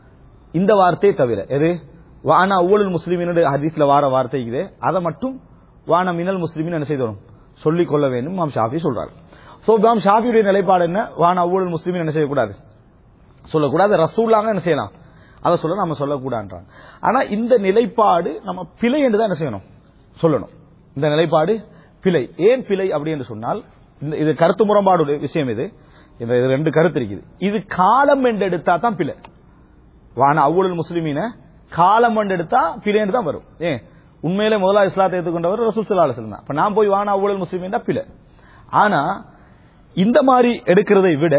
இந்த வார்த்தையை தவிர எது வானா ஊழல் முஸ்லிமின் ஹதீஸ்ல வார வார்த்தை இது அதை மட்டும் வான மினல் முஸ்லிமின் என்ன செய்தோம் சொல்லிக் கொள்ள வேண்டும் இமாம் ஷாஃபி சொல்றாரு சோ இமாம் ஷாஃபியுடைய நிலைப்பாடு என்ன வான ஊழல் முஸ்லிமின் என்ன செய்யக்கூடாது சொல்லக்கூடாது ரசூலாங்க என்ன செய்யலாம் அதை சொல்ல நம்ம சொல்லக்கூடாதுன்றாங்க ஆனா இந்த நிலைப்பாடு நம்ம பிழை என்று தான் என்ன செய்யணும் சொல்லணும் இந்த நிலைப்பாடு பிழை ஏன் பிழை அப்படி என்று சொன்னால் இந்த இது கருத்து முரண்பாடு விஷயம் இது இந்த இது ரெண்டு கருத்து இருக்குது இது காலம் என்று எடுத்தா தான் பிழை வான அவ்வளவு முஸ்லிமீன காலம் என்று எடுத்தா பிழைன்னு தான் வரும் ஏன் உண்மையிலே முதலா இஸ்லாத்தை ஏற்றுக்கொண்டவர் ரசூல் சல்லா அலுவலம் தான் அப்ப நான் போய் வான அவ்வளவு முஸ்லிமீன் பிழை ஆனா இந்த மாதிரி எடுக்கிறதை விட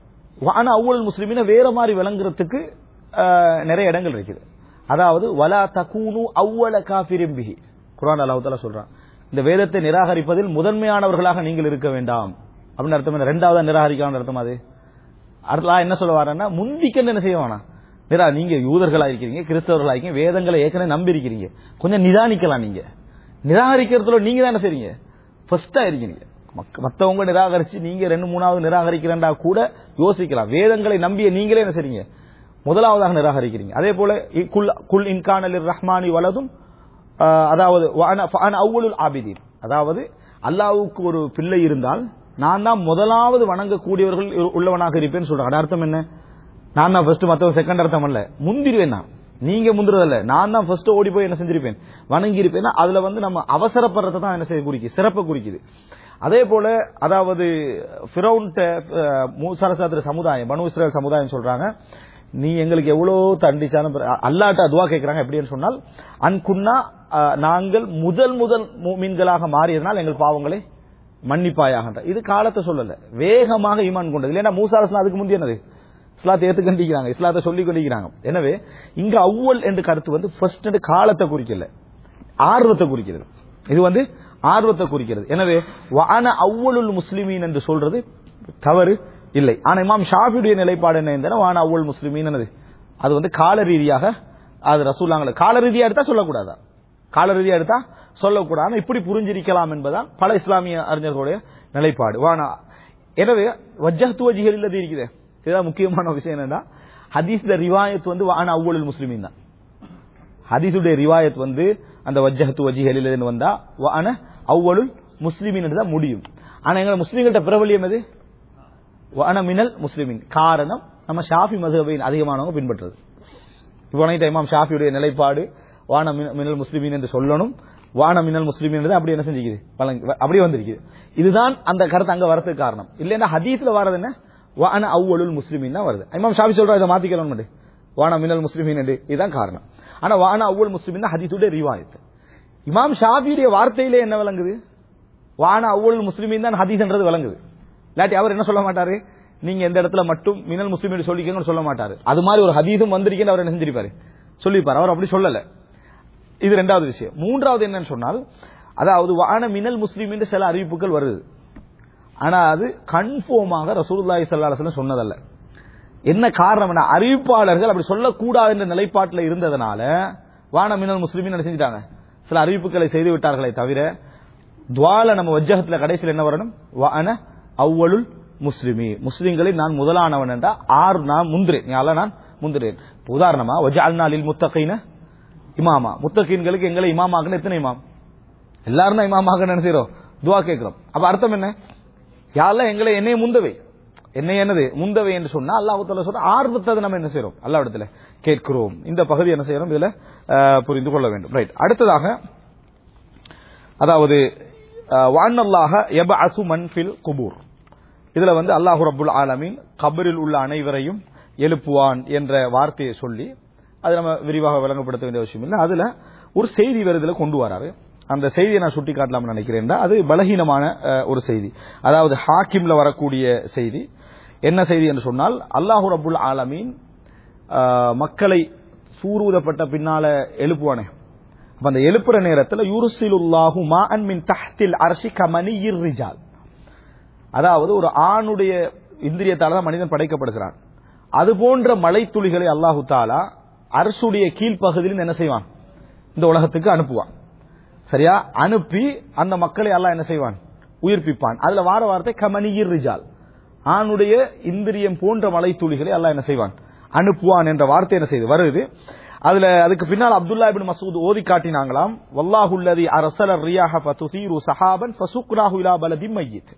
வான அவ்வளவு முஸ்லிமீன வேற மாதிரி விளங்குறதுக்கு ஆஹ், நிறைய இடங்கள் இருக்குது அதாவது வலா தகூனு அவ்வள காஃபிரின் பிஹி குர்ஆன் அல்லாஹ் தஆலா சொல்றான் இந்த வேதத்தை நிராகரிப்பதில் முதன்மையானவர்களாக நீங்கள் இருக்க வேண்டாம் அப்படின்னு அர்த்தம் என்ன ரெண்டாவது நிராகரிக்கான அர்த்தம் அது அல்லாஹ் என்ன சொல்ல வரேன்னா முந்திக்கன்னு என்ன செய்ய வேணாம் நிரா நீங்க யூதர்களா இருக்கிறீங்க கிறிஸ்தவர்களா இருக்கீங்க வேதங்களை ஏற்கனவே நம்பி இருக்கிறீங்க கொஞ்சம் நிதானிக்கலாம் நீங்க நிராகரிக்கிறதுல நீங்க தான் என்ன செய்றீங்க ஃபர்ஸ்டா இருக்கீங்க மக்க- மத்தவங்க நிராகரிச்சு நீங்க ரெண்டு மூணாவது நிராகரிக்கிறேன்டா கூட யோசிக்கலாம் வேதங்களை நம்பிய நீங்களே என்ன செய்றீங்க முதலாவதாக நிராகரிக்கிறீங்க அதே போல இ- குல் குல் இன்கானலிர் ரஹ்மானி வலதும் ஆஹ், அதாவது அவ்வளுல் ஆபிதீன் அதாவது அல்லாஹ்வுக்கு ஒரு பிள்ளை இருந்தால் நான் தான் முதலாவது வணங்கக்கூடியவர்கள் இரு- உள்ளவனாக இருப்பேன்னு சொல்றாங்க அது அர்த்தம் என்ன நான் தான் ஃபர்ஸ்ட் மத்தவங்க செகண்ட் அர்த்தம் அல்ல முந்திருவேன் நான் நீங்க முந்துறதல்ல நான் தான் ஃபர்ஸ்ட் ஓடி போய் என்ன செஞ்சிருப்பேன் வணங்கி இருப்பேன் அதுல வந்து நம்ம அவசரப்படுறதை தான் என்ன செய்ய குறிக்குது சிறப்பை குறிக்குது அதே போல அதாவது ஃபிரௌன்ட்ட மூசாரசாத்திர சமுதாயம் பனு இஸ்ரேல் சமுதாயம் சொல்றாங்க நீ எங்களுக்கு எவ்வளவு தண்டிச்சாலும் பர- அல்லாட்ட அதுவா கேட்கறாங்க எப்படின்னு சொன்னால் அன்குன்னா அஹ், நாங்கள் முதல் முதல் மீன்களாக மாறியதனால் எங்கள் பாவங்களை மன்னிப்பாயாக இது காலத்தை சொல்லல வேகமாக ஈமான் கொண்டது இல்லைன்னா மூசா அரசு அதுக்கு முந்தைய என்னது இஸ்லாத்தை ஏத்துக்கண்டிக்கிறாங்க இஸ்லாத்தை சொல்லி கொண்டிருக்கிறாங்க எனவே இங்க அவ்வல் என்ற கருத்து வந்து ஃபர்ஸ்ட் காலத்தை குறிக்கல ஆர்வத்தை குறிக்கிறது இது வந்து ஆர்வத்தை குறிக்கிறது எனவே வான அவ்வளுல் முஸ்லிமீன் என்று சொல்றது தவறு இல்லை ஆனா இமாம் ஷாஃபியுடைய நிலைப்பாடு என்ன இருந்தால் வான அவ்வள் முஸ்லிமீன் என்னது அது வந்து கால ரீதியாக அது ரசூலாங்கள கால ரீதியா எடுத்தா சொல்லக்கூடாதா கால ரீதியா எடுத்தா சொல்லக்கூடாது ஆனா இப்படி புரிஞ்சிருக்கலாம் என்பதான் பல இஸ்லாமிய அறிஞர்களுடைய நிலைப்பாடு வானா எனவே வஜ்ஜஹத்து வஜிகள் இல்லது இருக்குது இதுதான் முக்கியமான விஷயம் என்னன்னா ஹதீஸ்ல ரிவாயத் வந்து வான அவ்வளுல் முஸ்லிமீன் தான் ஹதீஸுடைய ரிவாயத் வந்து அந்த வஜ்ஜஹத்து வஜிஹலில் வந்தா ஆனா அவ்வளுல் முஸ்லிமின் தான் முடியும் ஆனா எங்க முஸ்லீம்கிட்ட பிரபலியம் எது வான மினல் முஸ்லிமின் காரணம் நம்ம ஷாஃபி மதுஹபையின் அதிகமானவங்க பின்பற்றுறது இப்போ வணங்கிட்ட இமாம் ஷாஃபியுடைய நிலைப்பாடு வான மின- மினல் முஸ்லிமின் என்று சொல்லணும் வான மினல் முஸ்லிமின் என்று அப்படி என்ன செஞ்சுக்குது வழங்கி- அப்படியே வந்திருக்குது இதுதான் அந்த கருத்து அங்க வரதுக்கு காரணம் இல்லைன்னா ஹதீஸ்ல வர்றது என்ன வான அவ்வளுல் முஸ்லிமின் தான் வருது இமாம் ஷாஃபி சொல்றா இதை மாத்திக்கணும் மட்டும் வான மினல் முஸ்லிமின் என்று இதுதான் காரணம் ஆனா வான அவ்வள் முஸ்லிமின் தான் ஹதீஸுடைய ரிவாயத்து இமாம் ஷாஃபியுடைய வார்த்தையிலே என்ன விளங்குது வான அவ்வள் முஸ்லிமின் தான் ஹதீஸ்ன்றது விளங்குது இல்லாட்டி அவர் என்ன சொல்ல மாட்டாரு நீங்க எந்த இடத்துல மட்டும் மினல் முஸ்லிம் சொல்லிக்கங்கன்னு சொல்ல மாட்டாரு அது மாதிரி ஒரு ஹதீஸும் வந்திருக்கேன்னு அவர் என்ன செஞ்சிருப்பாரு சொல்லிப்பாரு அவர் அப்படி சொல்லல இது ரெண்டாவது விஷயம் மூன்றாவது என்னன்னு சொன்னால் அதாவது வான மினல் முஸ்லிம் என்று சில அறிவிப்புகள் வருது ஆனா அது கன்ஃபார்மாக ரசூலுல்லாஹி ஸல்லல்லாஹு அலைஹி வஸல்லம் சொன்னதல்ல என்ன காரணம்னா அறிவிப்பாளர்கள் அப்படி சொல்லக்கூடாது என்ற நிலைப்பாட்டில் இருந்ததனால வான மினல் முஸ்லிமின் என்ன செஞ்சிட்டாங்க சில அறிவிப்புகளை செய்து விட்டார்களே தவிர துவால நம்ம வஜ்ஜகத்துல கடைசியில் என்ன வரணும் வான அவ்வளுல் முஸ்லிமி முஸ்லிம்களில் நான் முதலானவன் என்றா ஆறு நான் முந்திரேன் யால நான் முந்திரேன் இப்ப உதாரணமா வஜால் நாளில் முத்தகைன இமாமா முத்தகீன்களுக்கு எங்களை இமாமாக்குன்னு எத்தனை இமாம் எல்லாரும் தான் இமாமாக நினைக்கிறோம் துவா கேட்கிறோம் அப்ப அர்த்தம் என்ன யாரெல்லாம் எங்களை என்னைய முந்தவை என்னை என்னது முந்தவை என்று சொன்னா அல்லாஹ் சொல்ல சொல்ற ஆர்வத்தை நம்ம என்ன செய்யறோம் அல்லா இடத்துல கேட்கிறோம் இந்த பகுதி என்ன செய்யறோம் இதுல அஹ், புரிந்து கொள்ள வேண்டும் ரைட் அடுத்ததாக அதாவது வானல்லாக எப அசு மன்ஃபில் குபூர் இதுல வந்து அல்லாஹு ரப்புல் ஆலமீன் கபரில் உள்ள அனைவரையும் எழுப்புவான் என்ற வார்த்தையை சொல்லி அது நம்ம விரிவாக விளங்கப்படுத்த வேண்டிய விஷயம் இல்லை அதுல ஒரு செய்தி வேறு இதுல கொண்டு வராரு அந்த செய்தியை நான் சுட்டி காட்டலாம்னு நினைக்கிறேன் அது பலகீனமான அஹ், ஒரு செய்தி அதாவது ஹாக்கிம்ல வரக்கூடிய செய்தி என்ன செய்தி என்று சொன்னால் அல்லாஹு ரப்புல் ஆலமீன் அஹ், மக்களை சூரூதப்பட்ட பின்னால எழுப்புவானே அப்ப அந்த எழுப்புற நேரத்துல யூருசிலுல்லாஹு மாஅன் மின் தஹ்தில் அர்ஷி கமனியிர் ரிஜால் அதாவது ஒரு ஆணுடைய இந்திரியத்தால தான் மனிதன் படைக்கப்படுகிறான் அது போன்ற மலைத்துளிகளை அல்லாஹு தாலா அரசுடைய கீழ்ப்பகுதியில் என்ன செய்வான் இந்த உலகத்துக்கு அனுப்புவான் சரியா அனுப்பி அந்த மக்களை அல்லாஹ் என்ன செய்வான் உயிர்ப்பிப்பான் அதுல வார வார்த்தை கமனியிர் ரிஜால் ஆணுடைய இந்திரியம் போன்ற மலைத்துளிகளை அல்லாஹ் என்ன செய்வான் அனுப்புவான் என்ற வார்த்தை என்ன செய்து வருது அதுல அதுக்கு பின்னால் அப்துல்லா இப்னு மசூத் ஓதி காட்டினாங்களாம் வல்லாஹுல்லதி அரசல ரியாஹ ஃபதுசீரு சஹாபன் ஃபசுக்னாஹு இலா பலதி மையித்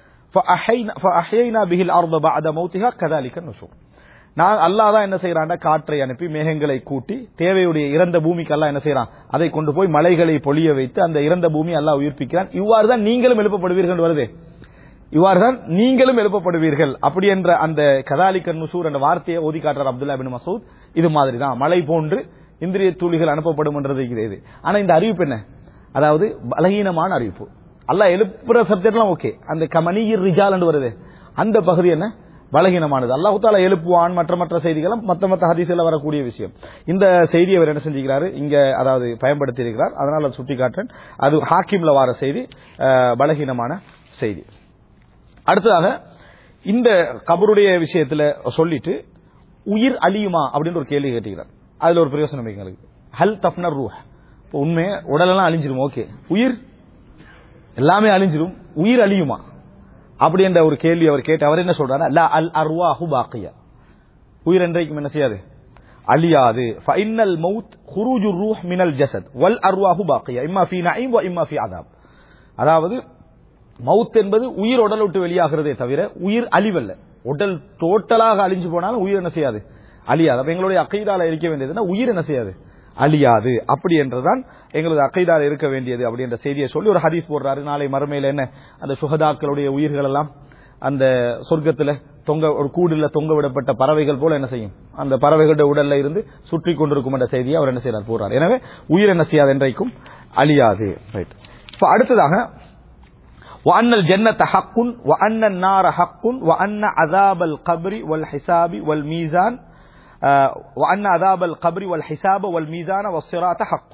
فأحينا فأحيينا به الأرض بعد موتها كذلك النشور நான் அல்லாஹ் தான் என்ன செய்யறான்டா காற்றை அனுப்பி மேகங்களை கூட்டி தேவையுடைய இறந்த பூமிக்கு அல்லாஹ் என்ன செய்யறான் அதை கொண்டு போய் மலைகளை பொழிய வைத்து அந்த இறந்த பூமி அல்லாஹ் உயிர்ப்பிக்கிறான் இவ்வாறு தான் நீங்களும் எழுப்பப்படுவீர்கள் வருது இவ்வாறு தான் நீங்களும் எழுப்பப்படுவீர்கள் அப்படி என்ற அந்த கதாலிக்க நுசூர் என்ற வார்த்தையை ஓதி காட்டுறார் அப்துல்லா பின் மசூத் இது மாதிரி தான் மலை போன்று இந்திரிய தூளிகள் அனுப்பப்படும் என்றது இருக்கிறது ஆனா இந்த அறிவிப்பு என்ன அதாவது பலகீனமான அறிவிப்பு அல்லாஹ் எழுப்புற சப்ஜெக்ட்லாம் ஓகே அந்த கமனியிர் ரிஜால் என்று வருது அந்த பகுதி என்ன பலகீனமானது அல்லாஹு தாலா எழுப்புவான் மற்ற மற்ற செய்திகளும் மற்ற மற்ற ஹதீஸ்ல வரக்கூடிய விஷயம் இந்த செய்தியை அவர் என்ன செஞ்சுக்கிறாரு இங்க அதாவது பயன்படுத்தி இருக்கிறார் அதனால சுட்டி காட்டுறேன் அது ஹாக்கிம்ல வர செய்தி அஹ், பலகீனமான செய்தி அடுத்ததாக இந்த கபருடைய விஷயத்துல சொல்லிட்டு உயிர் அழியுமா அப்படின்னு ஒரு கேள்வி கேட்டுக்கிறார் அதுல ஒரு பிரயோசனம் எங்களுக்கு ஹல் தஃப்னர் ரூஹ் இப்போ உண்மை உடலெல்லாம் அழிஞ்சிரும் ஓகே உயிர் எல்லாமே அழிஞ்சிரும் உயிர் அழியுமா அப்படி என்ற ஒரு கேள்வி அவர் கேட்டு அவர் என்ன சொல்றாரு லா அல் அர்வாஹு பாக்கியா உயிர் என்றைக்கும் என்ன செய்யாது அழியாது ஃபைனல் மவுத் ஹுரூஜு ரூஹ் மினல் ஜசத் வல் அர்வாஹு பாக்கியா இம்மா ஃபி நঈம் வ இம்மா ஃபி அதாப் அதாவது மவுத் என்பது உயிர் உடல் விட்டு வெளியாகிறதே தவிர உயிர் அழிவல்ல உடல் டோட்டலாக அழிஞ்சு போனாலும் உயிர் என்ன செய்யாது அழியாது அப்ப எங்களுடைய அக்கைதால இருக்க வேண்டியதுன்னா உயிர் என்ன செய்யாது அழியாது அப்படி என்றுதான் எங்களது அக்கைதால இருக்க வேண்டியது அப்படி என்ற செய்தியை சொல்லி ஒரு ஹதீஸ் போடுறாரு நாளை மறுமையில என்ன அந்த சுகதாக்களுடைய உயிர்கள் எல்லாம் அந்த சொர்க்கத்துல தொங்க ஒரு கூடுல தொங்க விடப்பட்ட பறவைகள் போல என்ன செய்யும் அந்த பறவைகளுடைய உடல்ல இருந்து சுற்றி கொண்டிருக்கும் என்ற செய்தியை அவர் என்ன செய்யறார் போறார் எனவே உயிர் என்ன செய்யாது என்றைக்கும் அழியாது ரைட் இப்ப அடுத்ததாக وأن الجنة حق وأن النار حق وأن عذاب القبر والحساب والميزان آه، وأن عذاب القبر والحساب والميزان والصراط حق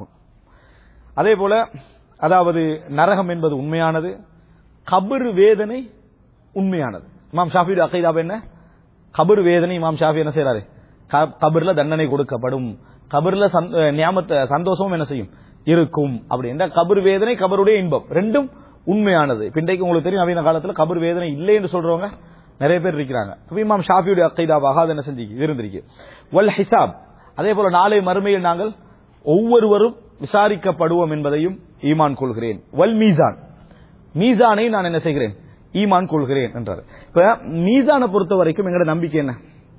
அதே போல அதாவது நரகம் என்பது உண்மையானது கபர் வேதனை உண்மையானது இமாம் ஷாஃபி அகைதாப் என்ன கபர் வேதனை இமாம் ஷாஃபி என்ன செய்யறாரு க- கபர்ல தண்டனை கொடுக்கப்படும் கபர்ல சந்- அஹ் நியாமத்த சந்தோஷமும் என்ன செய்யும் இருக்கும் அப்படி என்ற கபர் வேதனை கபருடைய இன்பம் ரெண்டும் உண்மையானது இப்ப இன்றைக்கு உங்களுக்கு தெரியும் நவீன காலத்துல கபர் வேதனை இல்லை என்று சொல்றவங்க நிறைய பேர் இருக்கிறாங்க அப்ப இமாம் ஷாஃபியுடைய அக்கைதாவாக அது என்ன செஞ்சு இருந்திருக்கு வல் ஹிசாப் அதே போல நாளை மறுமையில் நாங்கள் ஒவ்வொருவரும் விசாரிக்கப்படுவோம் என்பதையும் ஈமான் கொள்கிறேன் வல் மீசான் மீசானை நான் என்ன செய்கிறேன் ஈமான் கொள்கிறேன் என்றார் இப்ப மீசானை பொறுத்த வரைக்கும் எங்களோட நம்பிக்கை என்ன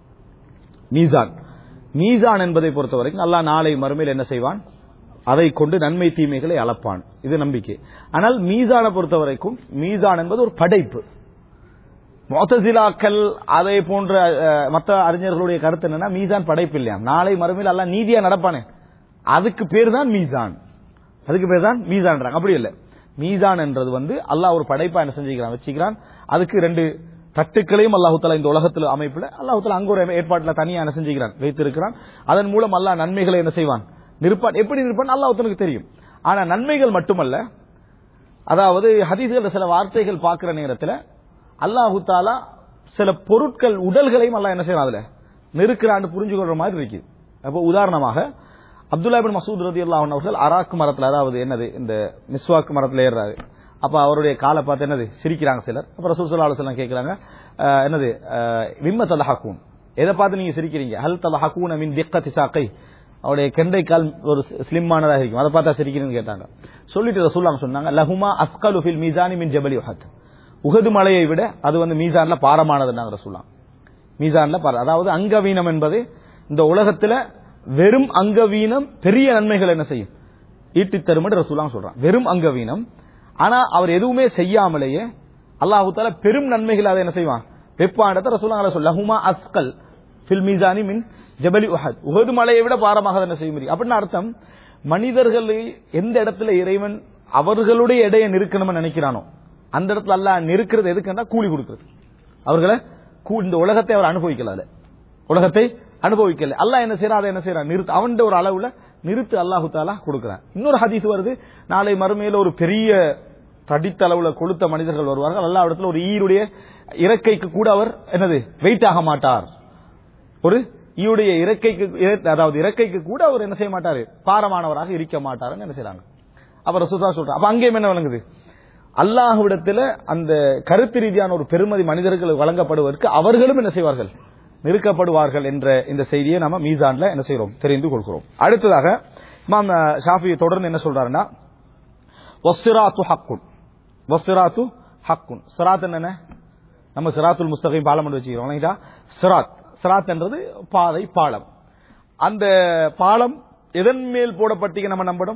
மீசான் மீசான் என்பதை பொறுத்த வரைக்கும் அல்லாஹ் நாளை மறுமையில் என்ன செய்வான் அதை கொண்டு நன்மை தீமைகளை அளப்பான் இது நம்பிக்கை ஆனால் மீசானை பொறுத்த வரைக்கும் மீசான் என்பது ஒரு படைப்பு மொத்தசிலாக்கள் அதை போன்ற அஹ், மற்ற அறிஞர்களுடைய கருத்து என்னன்னா மீசான் படைப்பு இல்லையா நாளை மறுமையில் அல்லாஹ் நீதியா நடப்பானே அதுக்கு பேர் தான் மீசான் அதுக்கு பேர் தான் மீசான்றாங்க அப்படி இல்லை மீசான் என்றது வந்து அல்லாஹ் ஒரு படைப்பா என்ன செஞ்சுக்கிறான் வச்சுக்கிறான் அதுக்கு ரெண்டு தட்டுக்களையும் அல்லாஹு தாலா இந்த உலகத்தில் அமைப்புல அல்லாஹு தாலா அங்க ஒரு ஏற்பாட்டில் தனியா என்ன செஞ்சுக்கிறான் வைத்திருக்கிறான் அதன் மூலம் அல்லாஹ் நன்மைகளை என்ன செய்வான் நிற்பான் எப்படி நிற்பான் அல்லாஹுத்தனுக்கு தெரியும் ஆனா நன்மைகள் மட்டுமல்ல அதாவது ஹதீஸ்கள் சில வார்த்தைகள் பார்க்கிற நேரத்தில் அல்லாஹு தாலா சில பொருட்கள் உடல்களையும் அல்லாஹ் என்ன செய்யறான் அதுல நெருக்கிறான்னு புரிஞ்சுக்கொள்ற மாதிரி இருக்குது அப்போ உதாரணமாக அப்துல்லா பின் மசூத் ரதி அவர்கள் அராக்கு மரத்துல அதாவது என்னது இந்த மிஸ்வாக்கு மரத்துல ஏறுறாரு அப்ப அவருடைய காலை பார்த்து என்னது சிரிக்கிறாங்க சிலர் அப்புறம் ரசூல் ஸல்லல்லாஹு அலைஹி வஸல்லம் கேட்கறாங்க அஹ், என்னது அஹ், விம்ம தலஹக்கூன் எதை பார்த்து நீங்க சிரிக்கிறீங்க ஹல் தலஹக்கூன மின் திக்கத்தி சாக்கை அவருடைய கெண்டை கால் ஒரு ஸ்லிம்மானதாக இருக்கும் அதை பார்த்தா சிரிக்கிறேன்னு கேட்டாங்க சொல்லிட்டு ரசூல்லாம் சொன்னாங்க லஹுமா அஸ்கலு ஃபில் மீசானி மின் ஜபலி உஹத் உஹது மலையை விட அது வந்து மீசான்ல பாரமானதுன்னாங்க ரசூல்லாம் மீசான்ல பார அதாவது அங்கவீனம் என்பது இந்த உலகத்துல வெறும் அங்கவீனம் பெரிய நன்மைகள் என்ன செய்யும் ஈட்டி தரும் ரசூலாம் சொல்றான் வெறும் அங்கவீனம் ஆனா அவர் எதுவுமே செய்யாமலேயே அல்லாஹு தாலா பெரும் நன்மைகள் அதை என்ன செய்வான் வெப்பாண்டத்தை ரசூலாங்கள சொல்ல லஹுமா அஸ்கல் ஃபில் மீசானி மின் ஜபலி உஹத் உஹது மலையை விட பாரமாக அதை என்ன செய்ய முடியும் அப்படின்னு அர்த்தம் மனிதர்களை எந்த இடத்துல இறைவன் அவர்களுடைய எடையை நிறுக்கணும்னு நினைக்கிறானோ அந்த இடத்துல அல்லாஹ் நிறுக்கிறது எதுக்குன்னா கூலி கொடுக்கிறது அவர்களை கூ- இந்த உலகத்தை அவர் அனுபவிக்கல அதுல உலகத்தை அனுபவிக்கல அல்லாஹ் என்ன செய்யறான் அதை என்ன செய்யறான் நிறுத்து அவன் ஒரு அளவுல நிறுத்து அல்லாஹு தாலா கொடுக்கிறான் இன்னொரு ஹதீஸ் வருது நாளை மறுமையில ஒரு பெரிய தடித்தளவுல கொளுத்த மனிதர்கள் வருவார்கள் அல்லாஹ் இடத்துல ஒரு ஈருடைய இறக்கைக்கு கூட அவர் என்னது வெயிட் ஆக மாட்டார் ஒரு ஈயுடைய இறக்கைக்கு இற- அதாவது இறக்கைக்கு கூட அவர் என்ன செய்ய மாட்டாரு பாரமானவராக இருக்க மாட்டாருன்னு என்ன செய்றாங்க அப்புறம் சுதா சொல்றாங்க அப்ப அங்கேயும் என்ன விளங்குது அல்லாஹ்விடத்துல அந்த கருத்து ரீதியான ஒரு பெருமதி மனிதர்களுக்கு வழங்கப்படுவதற்கு அவர்களும் என்ன செய்வார்கள் நிறுக்கப்படுவார்கள் என்ற இந்த செய்தியை நாம மீசான்ல என்ன செய்றோம் தெரிந்து கொள்கிறோம் அடுத்ததாக இமாம் ஷாஃபி தொடர்ந்து என்ன சொல்றாருன்னா வஸ்ஸிராத்து ஹக்குன் வஸ்ஸிராத்து ஹக்குன் சிராத் என்ன நம்ம சிராத்துல் முஸ்தகையும் பாலம் என்று வச்சுக்கிறோம் இல்லைங்களா? சிராத் சிராத் என்றது பாதை பாலம் அந்த பாலம் எதன் மேல் போடப்பட்டீங்க நம்ம நம்பணும்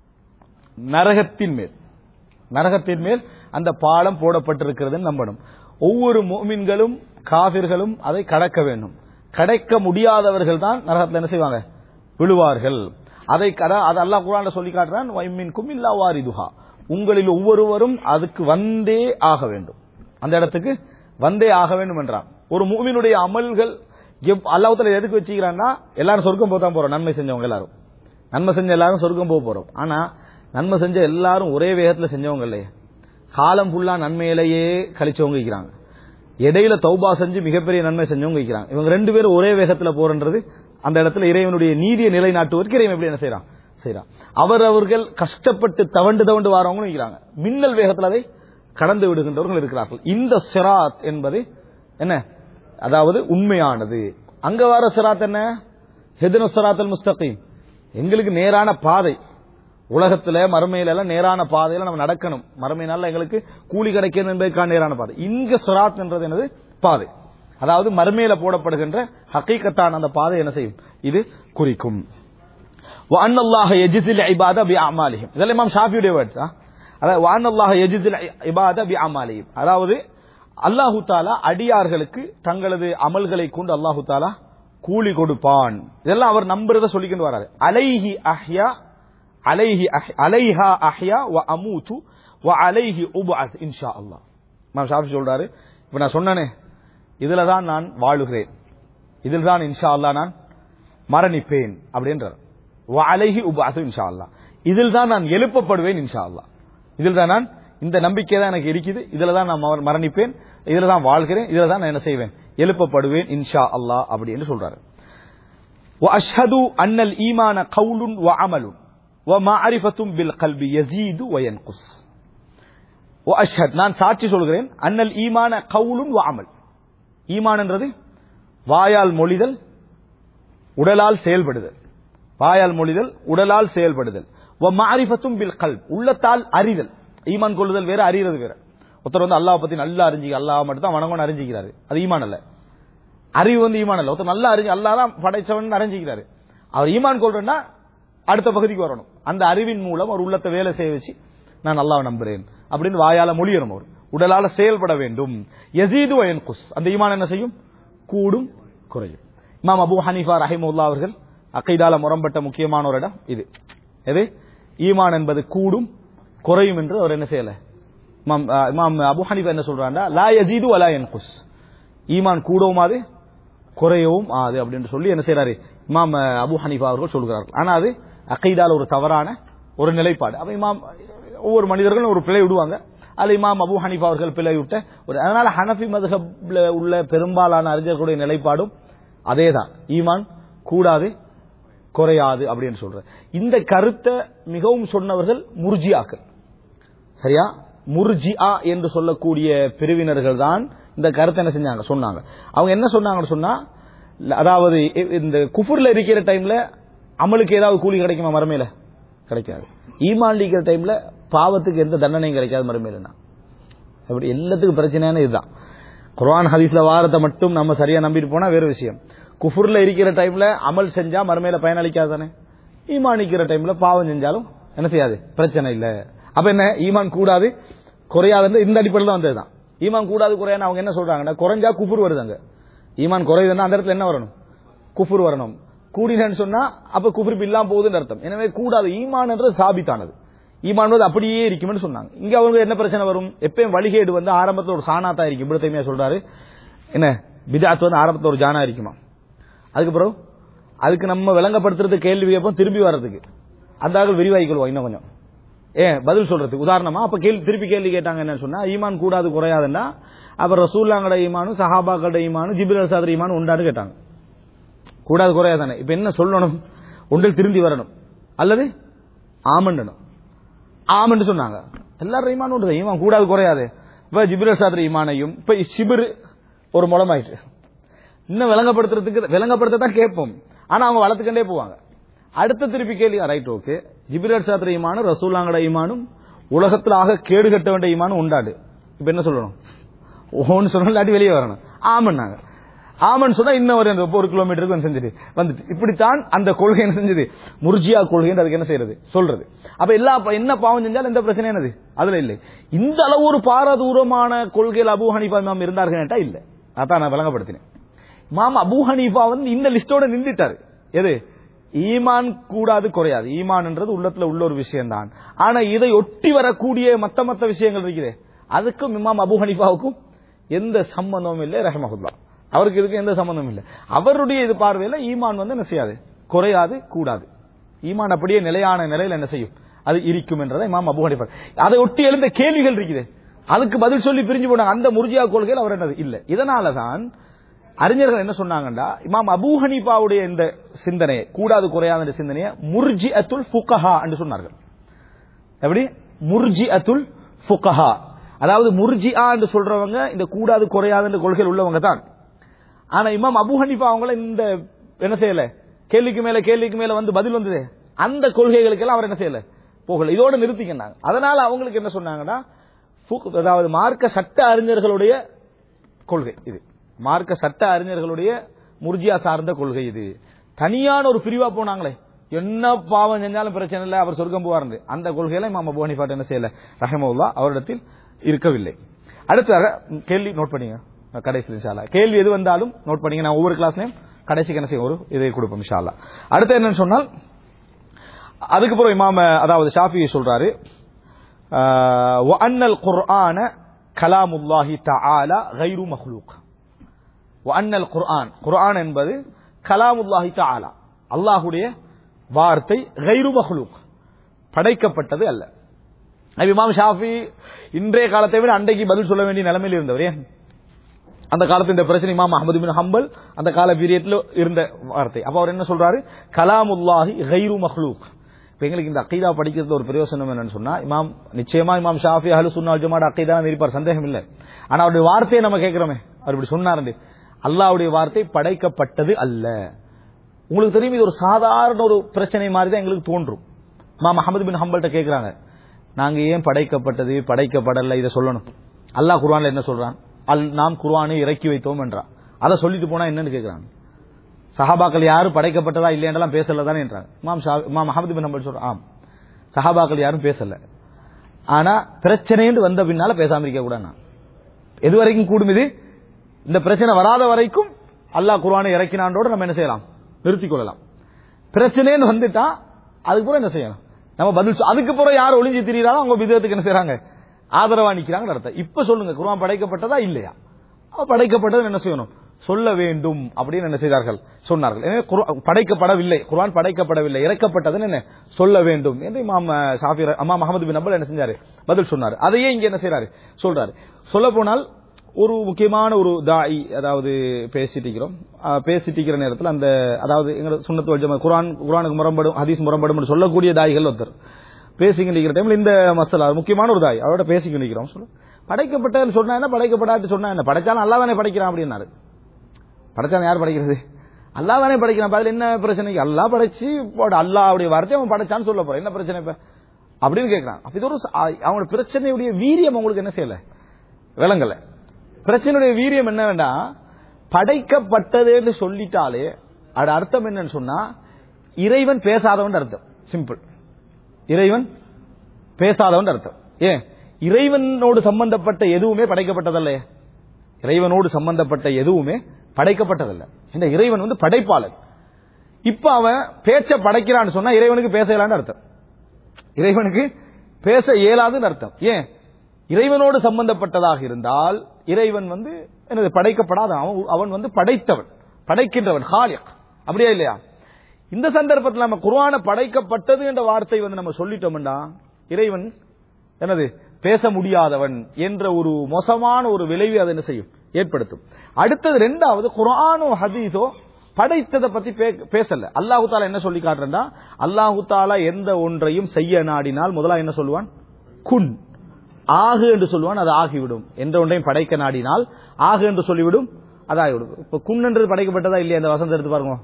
நரகத்தின் மேல் நரகத்தின் மேல் அந்த பாலம் போடப்பட்டிருக்கிறதுன்னு நம்பணும் ஒவ்வொரு மோமின்களும் காபிர்களும் அதை கடக்க வேண்டும் கடக்க முடியாதவர்கள் தான் நரகத்தில் என்ன செய்வாங்க விழுவார்கள் அதை கத- அது அல்லாஹ் குரான்ல சொல்லி காட்டுறான் வைமின்கும் இல்லா வாரிதுஹா உங்களில் ஒவ்வொருவரும் அதுக்கு வந்தே ஆக வேண்டும் அந்த இடத்துக்கு வந்தே ஆக வேண்டும் என்றான் ஒரு மூமினுடைய அமல்கள் எவ்- அல்லாஹ்வுத்தாலா எதுக்கு வச்சுக்கிறான்னா எல்லாரும் சொர்க்கம் போதான் போறோம் நன்மை செஞ்சவங்க எல்லாரும் நன்மை செஞ்ச எல்லாரும் சொர்க்கம் போக போறோம் ஆனா நன்மை செஞ்ச எல்லாரும் ஒரே வேகத்துல செஞ்சவங்க இல்லையே காலம் ஃபுல்லா நன்மையிலேயே கழிச்சவங்க இருக்கிறாங்க இடையில தௌபா செஞ்சு மிகப்பெரிய நன்மை செஞ்சவங்க இருக்கிறாங்க இவங்க ரெண்டு பேரும் ஒரே வேகத்துல போறன்றது அந்த இடத்துல இறைவனுடைய நீதியை நிலைநாட்டுவதற்கு இறைவன் எப்படி என்ன செய்யறான் செய்யறான் அவர் அவர்கள் கஷ்டப்பட்டு தவண்டு தவண்டு வாரவங்களும் இருக்கிறாங்க மின்னல் வேகத்துல அதை கடந்து விடுகின்றவர்கள் இருக்கிறார்கள் இந்த சிராத் என்பது என்ன அதாவது உண்மையானது அங்க வர சிராத் என்ன ஹெதன சிராத்தல் முஸ்தகீம் எங்களுக்கு நேரான பாதை உலகத்துல மறுமையில எல்லாம் நேரான பாதையில நம்ம நடக்கணும் மறுமை நாள்ல எங்களுக்கு கூலி கிடைக்கணும் என்பதற்கான நேரான பாதை இங்க சுராத் என்றது என்னது பாதை அதாவது மறுமையில போடப்படுகின்ற ஹக்கீக்கத்தான அந்த பாதை என்ன செய்யும் இது குறிக்கும் وَأَنَّ اللَّهَ يَجْزِي الْعِبَادَ بِأَعْمَالِهِمْ இதெல்லாம் இமாம் ஷாஃபியுடைய வேர்ட்ஸ் அதாவது وَأَنَّ اللَّهَ يَجْزِي الْعِبَادَ بِأَعْمَالِهِمْ அதாவது அல்லாஹு தாலா அடியார்களுக்கு தங்களது அமல்களை கொண்டு அல்லாஹு தாலா கூலி கொடுப்பான் இதெல்லாம் அவர் நம்புறத சொல்லிக்கிட்டு வராரு அலைஹி அஹ்யா அலைஹி அஹ்- அலைஹா அஹ்யா வ அமூது வ அலைஹி உபஅத் இன்ஷா அல்லாஹ் இமாம் ஷாஃபி சொல்றாரு இப்ப நான் சொன்னனே இதுல தான் நான் வாழுகிறேன் இதில் தான் இன்ஷா அல்லாஹ் நான் மரணிப்பேன் அப்படின்றார் வ அலைஹி உபஅத் இன்ஷா அல்லாஹ் இதில் தான் நான் எழுப்பப்படுவேன் இன்ஷா அல்லாஹ் இதில் தான் நான் இந்த நம்பிக்கை தான் எனக்கு இருக்குது இதுல தான் நான் மர- மரணிப்பேன் இதுல தான் வாழ்கிறேன் இதுல தான் நான் என்ன செய்வேன் எழுப்பப்படுவேன் இன்ஷா அல்லாஹ் அப்படின்னு சொல்றாரு وأشهد أن الإيمان قول وعمل ومعرفة بالقلب يزيد وينقص وأشهد நான் சாட்சி சொல்கிறேன் அன்னல் ஈமான கவுலுன் அமல் ஈமான் என்றது வாயால் மொழிதல் உடலால் செயல்படுதல் வாயால் மொழிதல் உடலால் செயல்படுதல் வ மாரிஃபத்தும் பில் கல்ப் உள்ளத்தால் அறிதல் ஈமான் கொள்ளுதல் வேற அறிகிறது வேற ஒருத்தர் வந்து அல்லாஹ் பத்தி நல்லா அறிஞ்சி அல்லாஹ் மட்டும் தான் வணங்கணும் அறிஞ்சிக்கிறாரு அது ஈமான் அல்ல அறிவு வந்து ஈமான் அல்ல ஒருத்தர் நல்லா அறிஞ்சு அல்லாஹ் தான் படைச்சவன் அறிஞ்சிக்கிறாரு அவர் ஈமான் கொள்றேன்னா அடுத்த பகுதிக்கு வரணும் அந்த அறிவின் மூலம் ஒரு உள்ளத்தை வேலை செய்ய வச்சு நான் அல்லாஹ் நம்புறேன் அப்படின்னு வாயால மொழியணும் அவர் உடலால செயல்பட வேண்டும் யசீது வயன்குஸ் அந்த ஈமான் என்ன செய்யும் கூடும் குறையும் இமாம் அபு ஹனீஃபா ரஹிமுல்லா அவர்கள் அக்கைதால முரம்பட்ட முக்கியமான ஒரு இடம் இது எது ஈமான் என்பது கூடும் குறையும் என்று அவர் என்ன செய்யல இமாம் அஹ், இமாம் அபு ஹனீஃபா என்ன சொல்றாண்டா லா யசீது வலா யன்குஸ் ஈமான் கூடவும் அது குறையவும் ஆது அப்படின்னு சொல்லி என்ன செய்யறாரு இமாம் அஹ், அபு ஹனீஃபா அவர்கள் சொல்கிறார்கள் ஆனா அது அகைதால ஒரு தவறான ஒரு நிலைப்பாடு அப்ப இமாம் ஒவ்வொரு மனிதர்களும் ஒரு பிழை விடுவாங்க அது இமாம் அபு ஹனீஃபா அவர்கள் பிழை விட்ட ஒரு அதனால ஹனஃபி மதுஹப்ல உள்ள பெரும்பாலான அறிஞர்களுடைய நிலைப்பாடும் அதேதான் ஈமான் கூடாது குறையாது அப்படின்னு சொல்ற இந்த கருத்தை மிகவும் சொன்னவர்கள் முர்ஜியாக்கள் சரியா முர்ஜிஆ என்று சொல்லக்கூடிய பிரிவினர்கள் தான் இந்த கருத்தை என்ன செஞ்சாங்க சொன்னாங்க அவங்க என்ன சொன்னாங்கன்னு சொன்னா அதாவது இ- இந்த குஃபுர்ல இருக்கிற டைம்ல அமலுக்கு ஏதாவது கூலி கிடைக்குமா மறுமையில கிடைக்காது ஈமான் இருக்கிற டைம்ல பாவத்துக்கு எந்த தண்டனையும் கிடைக்காது மறுமையிலனா அப்படி எல்லாத்துக்கும் பிரச்சனையான இதுதான் குர்ஆன் ஹதீஸ்ல வாரத்தை மட்டும் நம்ம சரியா நம்பிட்டு போனா வேற விஷயம் குஃபுர்ல இருக்கிற டைம்ல அமல் செஞ்சா மறுமையில பயனளிக்காது தானே ஈமான் இருக்கிற டைம்ல பாவம் செஞ்சாலும் என்ன செய்யாது பிரச்சனை இல்ல அப்ப என்ன ஈமான் கூடாது குறையாதுன்னு இந்த அடிப்படையில் தான் வந்ததுதான் ஈமான் கூடாது குறையான்னு அவங்க என்ன சொல்றாங்கன்னா குறைஞ்சா குஃபுர் வருதாங்க ஈமான் குறையுதுன்னா அந்த இடத்துல என்ன வரணும் குஃபுர் வரணும் கூடினு சொன்னா அப்ப குஃபுர் இல்லாம போகுதுன்னு அர்த்தம் எனவே கூடாது ஈமான் என்றது சாபித்தானது ஈமான் வந்து அப்படியே இருக்கும்னு சொன்னாங்க இங்க அவங்க என்ன பிரச்சனை வரும் எப்பயும் வழிகேடு வந்து ஆரம்பத்துல ஒரு சாணாத்தா இருக்கும் இப்படி தைமையா சொல்றாரு என்ன பிதாத் வந்து ஆரம்பத்துல ஒரு ஜானா இருக்குமா அதுக்கப்புறம் அதுக்கு நம்ம விளங்கப்படுத்துறது கேள்வி கேட்போம் திரும்பி வர்றதுக்கு அந்த ஆள் விரிவாகிக்கொள்வோம் இன்னும் கொஞ்சம் ஏன் பதில் சொல்றதுக்கு உதாரணமா அப்ப கேள்வி திருப்பி கேள்வி கேட்டாங்க என்ன சொன்னா ஈமான் கூடாது குறையாதுன்னா அப்ப ரசூல்லாங்கட ஈமானும் சஹாபாக்கட ஈமானும் ஜிபிர் சாதர் ஈமானும் உண்டான்னு கேட்டாங்க கூடாது குறையாதானே இப்ப என்ன சொல்லணும் ஒன்றில் திரும்பி வரணும் அல்லது ஆமண்டணும் ஆமன்னு சொன்னாங்க எல்லாரும் ஈமான் உண்டு ஈமான் கூடாது குறையாது இப்ப ஜிபிர் சாதர் ஈமானையும் இப்ப சிபிர் ஒரு முளமாயிட்டு இன்னும் விளங்கப்படுத்துறதுக்கு விளங்கப்படுத்த தான் கேட்போம் ஆனா அவங்க வளர்த்துக்கண்டே போவாங்க அடுத்த திருப்பி கேள்வி ரைட் ஓகே ஜிபிரல் சாத்திர ஈமானும் ரசூலாங்கட ஈமானும் உலகத்துல ஆக கேடு கட்ட வேண்டிய ஈமானும் உண்டாடு இப்ப என்ன சொல்லணும் ஓன்னு சொன்னா இல்லாட்டி வெளியே வரணும் ஆமன்னாங்க ஆமன் சொன்னா இன்னும் ஒரு அந்த ஒரு கிலோமீட்டருக்கு வந்து செஞ்சுது வந்துட்டு இப்படித்தான் அந்த கொள்கை என்ன செஞ்சது முர்ஜியா கொள்கை அதுக்கு என்ன செய்யறது சொல்றது அப்ப எல்லா என்ன பாவம் செஞ்சாலும் எந்த பிரச்சனை என்னது அதுல இல்லை இந்த அளவு ஒரு பாரதூரமான கொள்கையில் அபு ஹனிஃபா இமாம் இருந்தார்கள் இல்ல அதான் நான் விளங்கப்படுத்தினேன் இமாம் அபு ஹனீஃபா வந்து இந்த லிஸ்டோட நின்றுட்டாரு எது ஈமான் கூடாது குறையாது ஈமான்ன்றது உள்ளத்துல உள்ள ஒரு விஷயம் தான் ஆனா இதை ஒட்டி வரக்கூடிய மத்த மத்த விஷயங்கள் இருக்குது அதுக்கும் இமாம் அபு ஹனீஃபாவுக்கும் எந்த சம்பந்தமும் இல்லை ரஹமகுல்லா அவருக்கு இதுக்கு எந்த சம்பந்தமும் இல்லை அவருடைய இது பார்வையில ஈமான் வந்து என்ன செய்யாது குறையாது கூடாது ஈமான் அப்படியே நிலையான நிலையில் என்ன செய்யும் அது இருக்கும் என்றதை இமாம் அபு ஹனீஃபா அதை ஒட்டி எழுந்த கேள்விகள் இருக்குது அதுக்கு பதில் சொல்லி பிரிஞ்சு போனாங்க அந்த முர்ஜியா கொள்கையில் அவர் என்னது இல்லை இதனாலதான் அறிஞர்கள் என்ன சொன்னாங்கண்டா இமாம் அபூ ஹனீஃபாவுடைய இந்த சிந்தனையை கூடாது குறையாத சிந்தனையை முர்ஜி அத்துல் ஃபுகஹா என்று சொன்னார்கள் எப்படி முர்ஜி அத்துல் ஃபுகஹா அதாவது முர்ஜிஆ என்று சொல்றவங்க இந்த கூடாது குறையாத கொள்கையில் உள்ளவங்க தான் ஆனா இமாம் அபூ ஹனீஃபா அவங்கள இந்த என்ன செய்யல கேள்விக்கு மேல கேள்விக்கு மேல வந்து பதில் வந்தது அந்த கொள்கைகளுக்கெல்லாம் அவர் என்ன செய்யல போகல இதோட நிறுத்திக்கினாங்க அதனால அவங்களுக்கு என்ன சொன்னாங்கன்னா ஃபுக்- அதாவது மார்க்க சட்ட அறிஞர்களுடைய கொள்கை இது மார்க்க சட்ட அறிஞர்களுடைய முர்ஜியா சார்ந்த கொள்கை இது தனியான ஒரு பிரிவா போனாங்களே என்ன பாவம் செஞ்சாலும் பிரச்சனை இல்லை அவர் சொர்க்கம் போவார் அந்த கொள்கையில இமாம் அபு ஹனீஃபா என்ன செய்யல ரஹமுல்லா அவரிடத்தில் இருக்கவில்லை அடுத்ததாக ம், கேள்வி நோட் பண்ணீங்க கடைசி இன்ஷால்லா கேள்வி எது வந்தாலும் நோட் பண்ணீங்க நான் ஒவ்வொரு கிளாஸ்லயும் கடைசிக்கு என்ன செய்யும் ஒரு இதை கொடுப்போம் இன்ஷால்லா அடுத்து என்னன்னு சொன்னால் அதுக்கப்புறம் இமாம அதாவது ஷாஃபி சொல்றாரு ஆஹ், وَأَنَّ الْقُرْآنَ كَلَامُ اللَّهِ تَعَالَى غَيْرُ مَخْلُوقٍ وَأَنَّ الْقُرْآن குர்ஆன் என்பது கலாமுல்லாஹி தஆலா அல்லாஹ்வுடைய வார்த்தை கைரு மஹ்லூக் படைக்கப்பட்டது அல்ல நபி இமாம் ஷாஃபி இன்றைய காலத்தை விட அன்றைக்கு பதில் சொல்ல வேண்டிய நிலைமையில் இருந்தவர் ஏன் அந்த காலத்து இந்த பிரச்சனை இமாம் அஹமது பின் ஹம்பல் அந்த கால பீரியட்ல இருந்த வார்த்தை அப்ப அவர் என்ன சொல்றாரு கலாமுல்லாஹி கைரு மஹ்லூக் இப்ப எங்களுக்கு இந்த அக்கீதா படிக்கிறது ஒரு பிரயோசனம் என்னன்னு சொன்னா இமாம் நிச்சயமா இமாம் ஷாஃபி அஹ்லு சுன்னா ஜமாட் அக்கீதா இருப்பார் சந்தேகம் இல்லை ஆனா அவருடைய வார்த்தையை நம்ம கேட்கிறோமே அவர் இப்படி சொன்னாரு அல்லாஹ்வுடைய வார்த்தை படைக்கப்பட்டது அல்ல உங்களுக்கு தெரியும் இது ஒரு சாதாரண ஒரு பிரச்சனை மாதிரி தான் எங்களுக்கு தோன்றும் மாமா அஹமது பின் ஹம்பல்ட்ட கேட்கிறாங்க நாங்க ஏன் படைக்கப்பட்டது படைக்கப்படல இதை சொல்லணும் அல்லாஹ் குர்ஆன்ல என்ன சொல்றான் அல் நாம் குர்ஆனை இறக்கி வைத்தோம் என்றான் அதை சொல்லிட்டு போனா என்னன்னு கேட்கிறாங்க சஹாபாக்கள் யாரும் படைக்கப்பட்டதா இல்லையென்றலாம் பேசல தானே என்றாங்க மாம் மாம் அஹமது பின் ஹம்பல் சொல்றான் ஆம் சஹாபாக்கள் யாரும் பேசல ஆனா பிரச்சனைன்னு வந்த பின்னால பேசாம இருக்க கூடாது எது வரைக்கும் கூடும் இது இந்த பிரச்சனை வராத வரைக்கும் அல்லாஹ் குர்ஆனை இறக்கினான்றோட நம்ம என்ன செய்யலாம் நிறுத்திக் கொள்ளலாம் பிரச்சனைன்னு வந்துட்டா அதுக்கு பிறகு என்ன செய்யலாம் நம்ம பதில் சொ- அதுக்கு பிறகு யார் ஒளிஞ்சு திரியிறாலும் அவங்க விதத்துக்கு என்ன செய்றாங்க ஆதரவா நிக்கிறாங்க அர்த்தம் இப்ப சொல்லுங்க குர்ஆன் படைக்கப்பட்டதா இல்லையா அப்ப படைக்கப்பட்டது என்ன செய்யணும் சொல்ல வேண்டும் அப்படின்னு என்ன செய்தார்கள் சொன்னார்கள் எனவே குர்ஆன் படைக்கப்படவில்லை குர்ஆன் படைக்கப்படவில்லை இறக்கப்பட்டதுன்னு என்ன சொல்ல வேண்டும் என்று இமாம் ஷாஃபி அம்மா முகமது பின் அம்பல் என்ன செஞ்சாரு பதில் சொன்னார் அதையே இங்க என்ன செய்றாரு சொல்றாரு சொல்ல போனால் ஒரு முக்கியமான ஒரு தாய் அதாவது பேசிட்டு இருக்கிறோம் அஹ் பேசிட்டு இருக்கிற நேரத்தில் அந்த அதாவது எங்க சுண்ணத்து வல் ஜமாத் குர்ஆன் குர்ஆனுக்கு முரண்படும் ஹதீஸ் முரண்படும் சொல்லக்கூடிய தாய்கள் ஒருத்தர் பேசிக்கிட்டு இருக்கிற டைம்ல இந்த மசாலா முக்கியமான ஒரு தாய் அவரோட பேசிக்கிட்டு இருக்கிறோம் சொல்ல படைக்கப்பட்டன்னு சொன்னா என்ன படைக்கப்படாட்டு சொன்னா என்ன படைச்சாலும் அல்லா தானே படைக்கிறான் அப்படின்னாரு படைச்சாலும் யார் படைக்கிறது அல்லாஹ் தானே படைக்கிறான் அப்ப அதுல என்ன பிரச்சனை அல்லாஹ் படைச்சு போட அல்லாஹ்வுடைய வார்த்தை அவன் படைச்சான்னு சொல்ல போறான் என்ன பிரச்சனை இப்ப அப்படின்னு கேட்கிறான் அப்ப இது ஒரு ச- அவனோட பிரச்சனையுடைய வீரியம் உங்களுக்கு என்ன செய்யல விளங்கல பிரச்சனையுடைய வீரியம் என்ன வேண்டாம் படைக்கப்பட்டதுன்னு சொல்லிட்டாலே அது அர்த்தம் என்னன்னு சொன்னா இறைவன் பேசாதவன் அர்த்தம் சிம்பிள் இறைவன் பேசாதவன் அர்த்தம் ஏன் இறைவனோடு சம்பந்தப்பட்ட எதுவுமே படைக்கப்பட்டதல்ல இறைவனோடு சம்பந்தப்பட்ட எதுவுமே படைக்கப்பட்டதல்ல இந்த இறைவன் வந்து படைப்பாளன் இப்ப அவன் பேச்ச படைக்கிறான்னு சொன்னா இறைவனுக்கு பேச இயலான்னு அர்த்தம் இறைவனுக்கு பேச இயலாதுன்னு அர்த்தம் ஏன் இறைவனோடு சம்பந்தப்பட்டதாக இருந்தால் இறைவன் வந்து என்னது படைக்கப்படாத அவன் அவன் வந்து படைத்தவன் படைக்கின்றவன் ஹாலிக் அப்படியா இல்லையா இந்த சந்தர்ப்பத்தில் நம்ம குர்ஆன படைக்கப்பட்டது என்ற வார்த்தை வந்து நம்ம சொல்லிட்டோம்னா இறைவன் என்னது பேச முடியாதவன் என்ற ஒரு மோசமான ஒரு விளைவை அது என்ன செய்யும் ஏற்படுத்தும் அடுத்தது ரெண்டாவது குர்ஆனோ ஹதீஸோ படைத்ததை பத்தி பே- பேசல அல்லாஹு தாலா என்ன சொல்லி காட்டுறா அல்லாஹு தாலா எந்த ஒன்றையும் செய்ய நாடினால் முதலா என்ன சொல்லுவான் குன் ஆகு என்று சொல்லுவான் அது ஆகிவிடும் எந்த ஒன்றையும் படைக்க நாடினால் ஆகு என்று சொல்லிவிடும் அது ஆகிவிடும் இப்ப குன் என்றது படைக்கப்பட்டதா இல்லையா இந்த வசந்த எடுத்து பாருங்க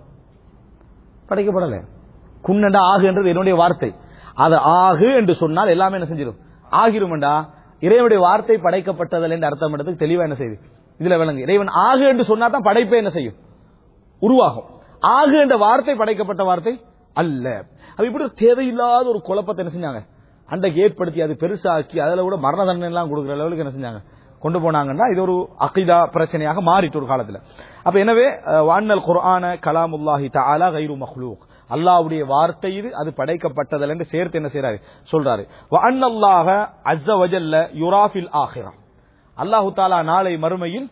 படைக்கப்படல குன்னண்டா ஆகு என்றது என்னுடைய வார்த்தை அது ஆகு என்று சொன்னால் எல்லாமே என்ன செஞ்சிடும் ஆகிருமண்டா இறைவனுடைய வார்த்தை படைக்கப்பட்டதல் என்று அர்த்தம் எடுத்து தெளிவா என்ன செய்யுது இதுல விளங்கு இறைவன் ஆகு என்று சொன்னா தான் படைப்பே என்ன செய்யும் உருவாகும் ஆகு என்ற வார்த்தை படைக்கப்பட்ட வார்த்தை அல்ல அது இப்படி ஒரு தேவையில்லாத ஒரு குழப்பத்தை என்ன செஞ்சாங்க அன்றைக்கு ஏற்படுத்தி அது பெருசாக்கி அதுல கூட மரண தண்டனை எல்லாம் கொடுக்குற லெவலுக்கு என்ன செஞ்சாங்க கொண்டு போனாங்கன்னா இது ஒரு அகிதா பிரச்சனையாக மாறிட்டு ஒரு காலத்துல அப்ப எனவே அஹ், வான்னல் குர்ஆன கலாமுல்லாஹி தஆலா கைரு மஹ்லூக் அல்லாஹ்வுடைய வார்த்தை இது அது படைக்கப்பட்டதல் என்று சேர்த்து என்ன செய்றாரு சொல்றாரு வஅன்னல்லாஹ அஸ்ஸ வஜல்ல யுராஃபில் ஆஹிரா அல்லாஹு தாலா நாளை மறுமையில்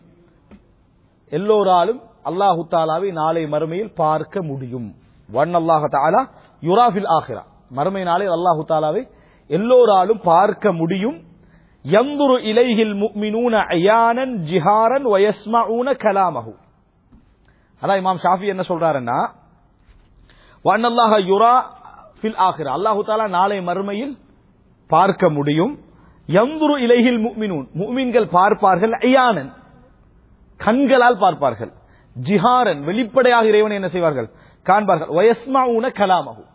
எல்லோராலும் அல்லாஹு தாலாவை நாளை மறுமையில் பார்க்க முடியும் வன் அல்லாஹ் தாலா யுராஃபில் ஆஹிரா மறுமை நாளில் அல்லாஹு தாலாவை எல்லோராலும் பார்க்க முடியும் யந்துரு இலைஹில் முக்மினூன அயானன் ஜிஹாரன் வயஸ்மஊன கலாமஹு அதான் இமாம் ஷாஃபி என்ன சொல்றாருன்னா வன் அல்லாஹ யுரா ஃபில் ஆஹிரா அல்லாஹு தாலா நாளை மறுமையில் பார்க்க முடியும் யந்துரு இலைஹில் முக்மினூன் முக்மின்கள் பார்ப்பார்கள் அயானன் கண்களால் பார்ப்பார்கள் ஜிஹாரன் வெளிப்படையாக இறைவனை என்ன செய்வார்கள் காண்பார்கள் வயஸ்மாவுன கலாமகு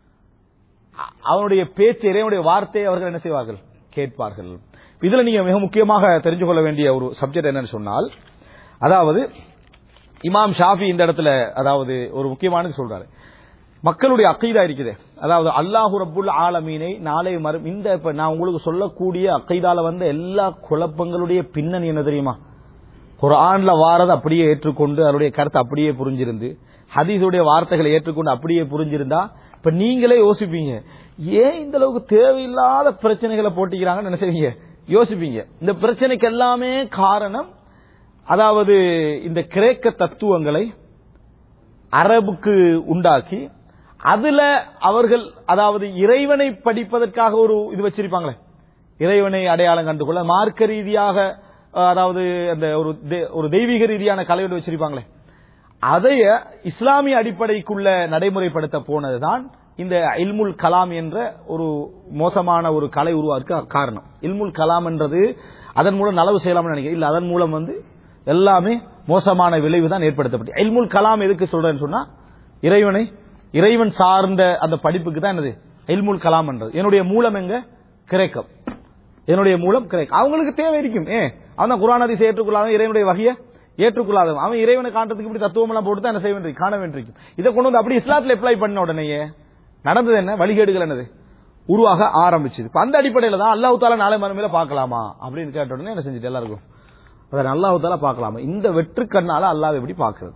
அ- அவனுடைய பேச்சு இறைவனுடைய வார்த்தையை அவர்கள் என்ன செய்வார்கள் கேட்பார்கள் இதுல நீங்க மிக முக்கியமாக தெரிஞ்சு கொள்ள வேண்டிய ஒரு சப்ஜெக்ட் என்னன்னு சொன்னால் அதாவது இமாம் ஷாஃபி இந்த இடத்துல அதாவது ஒரு முக்கியமானது சொல்றாரு மக்களுடைய அக்கைதா இருக்குது அதாவது அல்லாஹு ரப்புல் ஆலமீனை நாளை மறு இந்த இப்ப நான் உங்களுக்கு சொல்லக்கூடிய அக்கைதால வந்த எல்லா குழப்பங்களுடைய பின்னணி என்ன தெரியுமா குர்ஆன்ல வாரதை அப்படியே ஏற்றுக்கொண்டு அதனுடைய கருத்தை அப்படியே புரிஞ்சிருந்து ஹதீஸுடைய வார்த்தைகளை ஏற்றுக்கொண்டு அப்படியே புரிஞ்சிருந்தா இப்ப நீங்களே யோசிப்பீங்க ஏன் இந்த அளவுக்கு தேவையில்லாத பிரச்சனைகளை போட்டிக்கிறாங்கன்னு நினைச்சீங்க யோசிப்பீங்க இந்த பிரச்சனைக்கு எல்லாமே காரணம் அதாவது இந்த கிரேக்க தத்துவங்களை அரபுக்கு உண்டாக்கி அதுல அவர்கள் அதாவது இறைவனை படிப்பதற்காக ஒரு இது வச்சிருப்பாங்களே இறைவனை அடையாளம் கண்டுகொள்ள மார்க்க ரீதியாக அஹ், அதாவது அந்த ஒரு தெ- ஒரு தெய்வீக ரீதியான கலையோடு வச்சிருப்பாங்களே அதைய இஸ்லாமிய அடிப்படைக்குள்ள நடைமுறைப்படுத்த போனதுதான் இந்த இல்முல் கலாம் என்ற ஒரு மோசமான ஒரு கலை உருவாக்க காரணம் இல்முல் கலாம் என்றது அதன் மூலம் நலவு செய்யலாம்னு நினைக்கிறேன் இல்ல அதன் மூலம் வந்து எல்லாமே மோசமான விளைவு தான் ஏற்படுத்தப்பட்டு இல்முல் கலாம் எதுக்கு சொல்றேன்னு சொன்னா இறைவனை இறைவன் சார்ந்த அந்த படிப்புக்கு தான் என்னது இல்முல் கலாம் என்றது என்னுடைய மூலம் எங்க கிரேக்கம் என்னுடைய மூலம் கிரேக்கம் அவங்களுக்கு தேவை இருக்கும் ஏ அவன் தான் குரான் அதிசை ஏற்றுக்கொள்ளாத இறைவனுடைய வகையை ஏற்றுக்கொள்ளாதவன் அவன் இறைவனை காண்றதுக்கு இப்படி தத்துவம் எல்லாம் போட்டு தான் என்ன செய்ய வேண்டிய காண வேண்டியிருக்கும் இதை கொண்டு வந்து அப்படி இஸ்லாத்துல அப்ளை பண்ண உடனேயே நடந்தது என்ன வழிகேடுகள் என்னது உருவாக ஆரம்பிச்சது இப்ப அந்த அடிப்படையில தான் அல்லாஹ் தாலா நாளை மறுமையில பார்க்கலாமா அப்படின்னு கேட்ட உடனே என்ன செஞ்சுட்டு எல்லாருக்கும் அதை அல்லாஹ் தாலா பார்க்கலாமா இந்த வெற்று கண்ணால அல்லாஹ் எப்படி பார்க்கிறது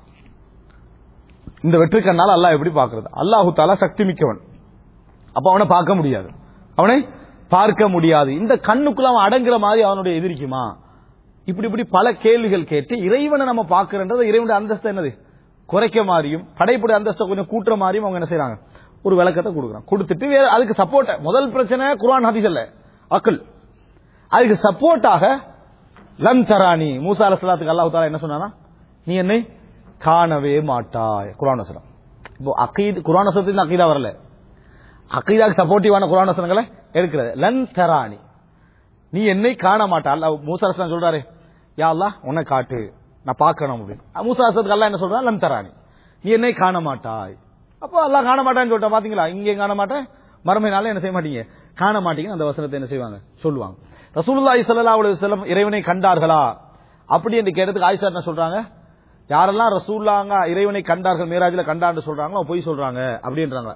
இந்த வெற்று கண்ணால அல்லாஹ் எப்படி பார்க்கிறது அல்லாஹு தாலா சக்தி மிக்கவன் அப்ப அவனை பார்க்க முடியாது அவனை பார்க்க முடியாது இந்த கண்ணுக்குள்ள அவன் அடங்குற மாதிரி அவனுடைய எதிரிக்குமா இப்படி இப்படி பல கேள்விகள் கேட்டு இறைவனை நம்ம பார்க்கிறன்றது இறைவனுடைய அந்தஸ்து என்னது குறைக்க மாதிரியும் படைப்புடைய அந்தஸ்தை கொஞ்சம் கூட்டுற மாதிரியும் அவங்க என்ன செய்றாங்க ஒரு விளக்கத்தை கொடுக்குறாங்க கொடுத்துட்டு வேற அதுக்கு சப்போர்ட் முதல் பிரச்சனை குர்ஆன் ஹதீஸ் அல்ல அக்கல் அதுக்கு சப்போர்ட்டாக லம் தரானி மூசா அலைஹிஸ்ஸலாத்துக்கு அல்லாஹ் தஆலா என்ன சொன்னானா நீ என்னை காணவே மாட்டாய் குர்ஆன் வசனம் இப்போ அகீத் குர்ஆன் வசனத்தில் அகீதா வரல அகீதாக்கு சப்போர்ட்டிவான குர்ஆன் வசனங்களை எடுக்கிறது லன் தரானி நீ என்னை காண மாட்டா அல்லாஹ் மூசா அலைஹிஸ்ஸலாம் சொல்றாரு யா அல்லாஹ் உன்னை காட்டு நான் பார்க்கணும் அப்படின்னு மூசா அலைஹிஸ்ஸலாத்துக்கு அல்லாஹ் என்ன சொல்றான் லன் தரானி நீ என்னை காண மாட்டாய் அப்போ அல்லாஹ் காண மாட்டான்னு சொல்லிட்டா பாத்தீங்களா இங்கே காண மாட்டேன் மறுமை நாளே என்ன செய்ய மாட்டீங்க காண மாட்டீங்கன்னு அந்த வசனத்தை என்ன செய்வாங்க சொல்லுவாங்க ரசூலுல்லாஹி ஸல்லல்லாஹு அலைஹி வஸல்லம் இறைவனை கண்டார்களா அப்படி என்று கேட்டதுக்கு ஆயிஷா என்ன சொல்றாங்க யாரெல்லாம் ரசூல்லாங்க இறைவனை கண்டார்கள் மேராஜில கண்டான்னு சொல்றாங்களோ அவங்க பொய் சொல்றாங்க அப்படின்றாங்க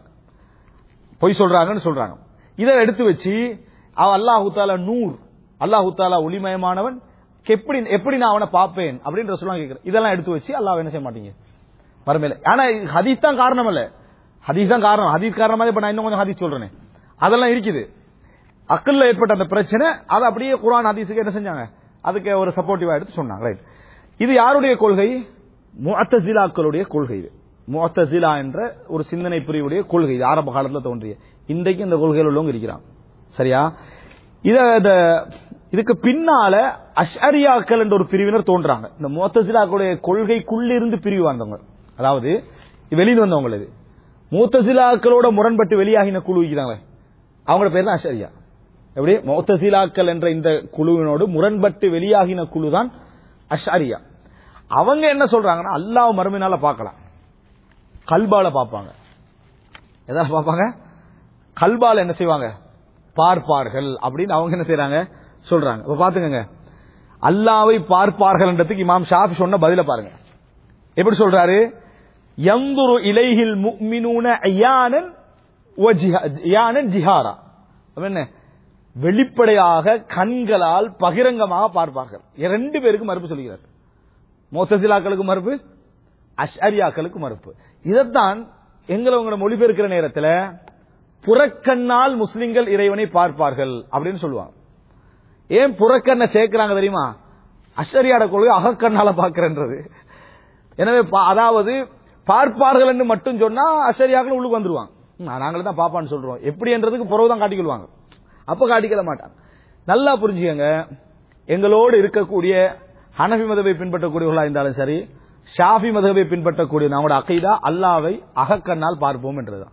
பொய் சொல்றாங்கன்னு சொல்றாங்க இதை எடுத்து வச்சு அவ அல்லாஹு தாலா நூர் அல்லாஹு தாலா ஒளிமயமானவன் எப்படி எப்படி நான் அவனை பார்ப்பேன் அப்படின்னு ரசூலுல்லாஹ் கேட்கிறேன் இதெல்லாம் எடுத்து வச்சு அல்லாஹ் என்ன செய்ய மாட்டீங்க மறுமையில ஆனா இது ஹதீஸ் தான் காரணம் இல்ல ஹதீஸ் தான் காரணம் ஹதீஸ் காரணமா இப்ப நான் இன்னும் கொஞ்சம் ஹதீஸ் சொல்றேனே அதெல்லாம் இருக்குது அக்கல்ல ஏற்பட்ட அந்த பிரச்சனை அதை அப்படியே குர்ஆன் ஹதீஸுக்கு என்ன செஞ்சாங்க அதுக்கு ஒரு சப்போர்ட்டிவா எடுத்து சொன்னாங்க ரைட் இது யாருடைய கொள்கை முஅத்தசிலாக்களுடைய கொள்கை இது முஅத்தசிலா என்ற ஒரு சிந்தனை பிரிவுடைய கொள்கை இது ஆரம்ப காலத்துல தோன்றிய இன்றைக்கு இந்த கொள்கையில் உள்ளவங்க இருக்கிறாங்க சரியா இத இத இதுக்கு பின்னால அஷ்அரியாக்கள் என்ற ஒரு பிரிவினர் தோன்றாங்க இந்த முஅத்தசிலாக்களுடைய கொள்கைக்குள்ளிருந்து பிரிவு வந்தவங்க அதாவது வெளியில் வந்தவங்க இது மூத்தசிலாக்களோட முரண்பட்டு வெளியாகின குழு இருக்கிறாங்களே அவங்களோட பேர் தான் அஷரியா எப்படி மௌத்தசிலாக்கள் என்ற இந்த குழுவினோடு முரண்பட்டு வெளியாகின குழு தான் அஷரியா அவங்க என்ன சொல்றாங்கன்னா அல்லாஹ் மறுமையினால பார்க்கலாம் கல்பால பார்ப்பாங்க எதால பார்ப்பாங்க கல்பால என்ன செய்வாங்க பார்ப்பார்கள் அப்படின்னு அவங்க என்ன செய்றாங்க சொல்றாங்க இப்ப பாத்துக்கங்க அல்லாவை பார்ப்பார்கள்ன்றதுக்கு இமாம் ஷாஃபி சொன்ன பதில பாருங்க எப்படி சொல்றாரு யந்துரு இலைஹில் முஃமினூன அயானன் வ ஜிஹா- யானன் ஜிஹாரா அப்ப என்ன வெளிப்படையாக கண்களால் பகிரங்கமாக பார்ப்பார்கள் ரெண்டு பேருக்கு மறுப்பு சொல்கிறார் மோத்தசிலாக்களுக்கு மறுப்பு அஷ்அரியாக்களுக்கு மறுப்பு இதைத்தான் எங்களை உங்களோட மொழிபெயர்க்கிற நேரத்தில் புறக்கண்ணால் முஸ்லிம்கள் இறைவனை பார்ப்பார்கள் அப்படின்னு சொல்லுவாங்க ஏன் புறக்கண்ணை சேர்க்கிறாங்க தெரியுமா அஷரியாட கொள்கை அகக்கண்ணால பார்க்கிறன்றது எனவே பா- அதாவது பார்ப்பார்கள் என்று மட்டும் சொன்னா அஷரியாக்கள் உள்ளுக்கு வந்துருவாங்க ம், நாங்களே தான் பாப்பான்னு சொல்றோம் எப்படி என்றதுக்கு புறவு தான் காட்டிக்கொள்வாங்க அப்ப காட்டிக்கல மாட்டாங்க நல்லா புரிஞ்சுக்கங்க எங்களோடு இருக்கக்கூடிய ஹனஃபி மதவை பின்பற்றக்கூடியவர்களா இருந்தாலும் சரி ஷாஃபி மதவை பின்பற்றக்கூடிய நம்மளோட அகைதா அல்லாவை அகக்கண்ணால் பார்ப்போம் என்றதுதான்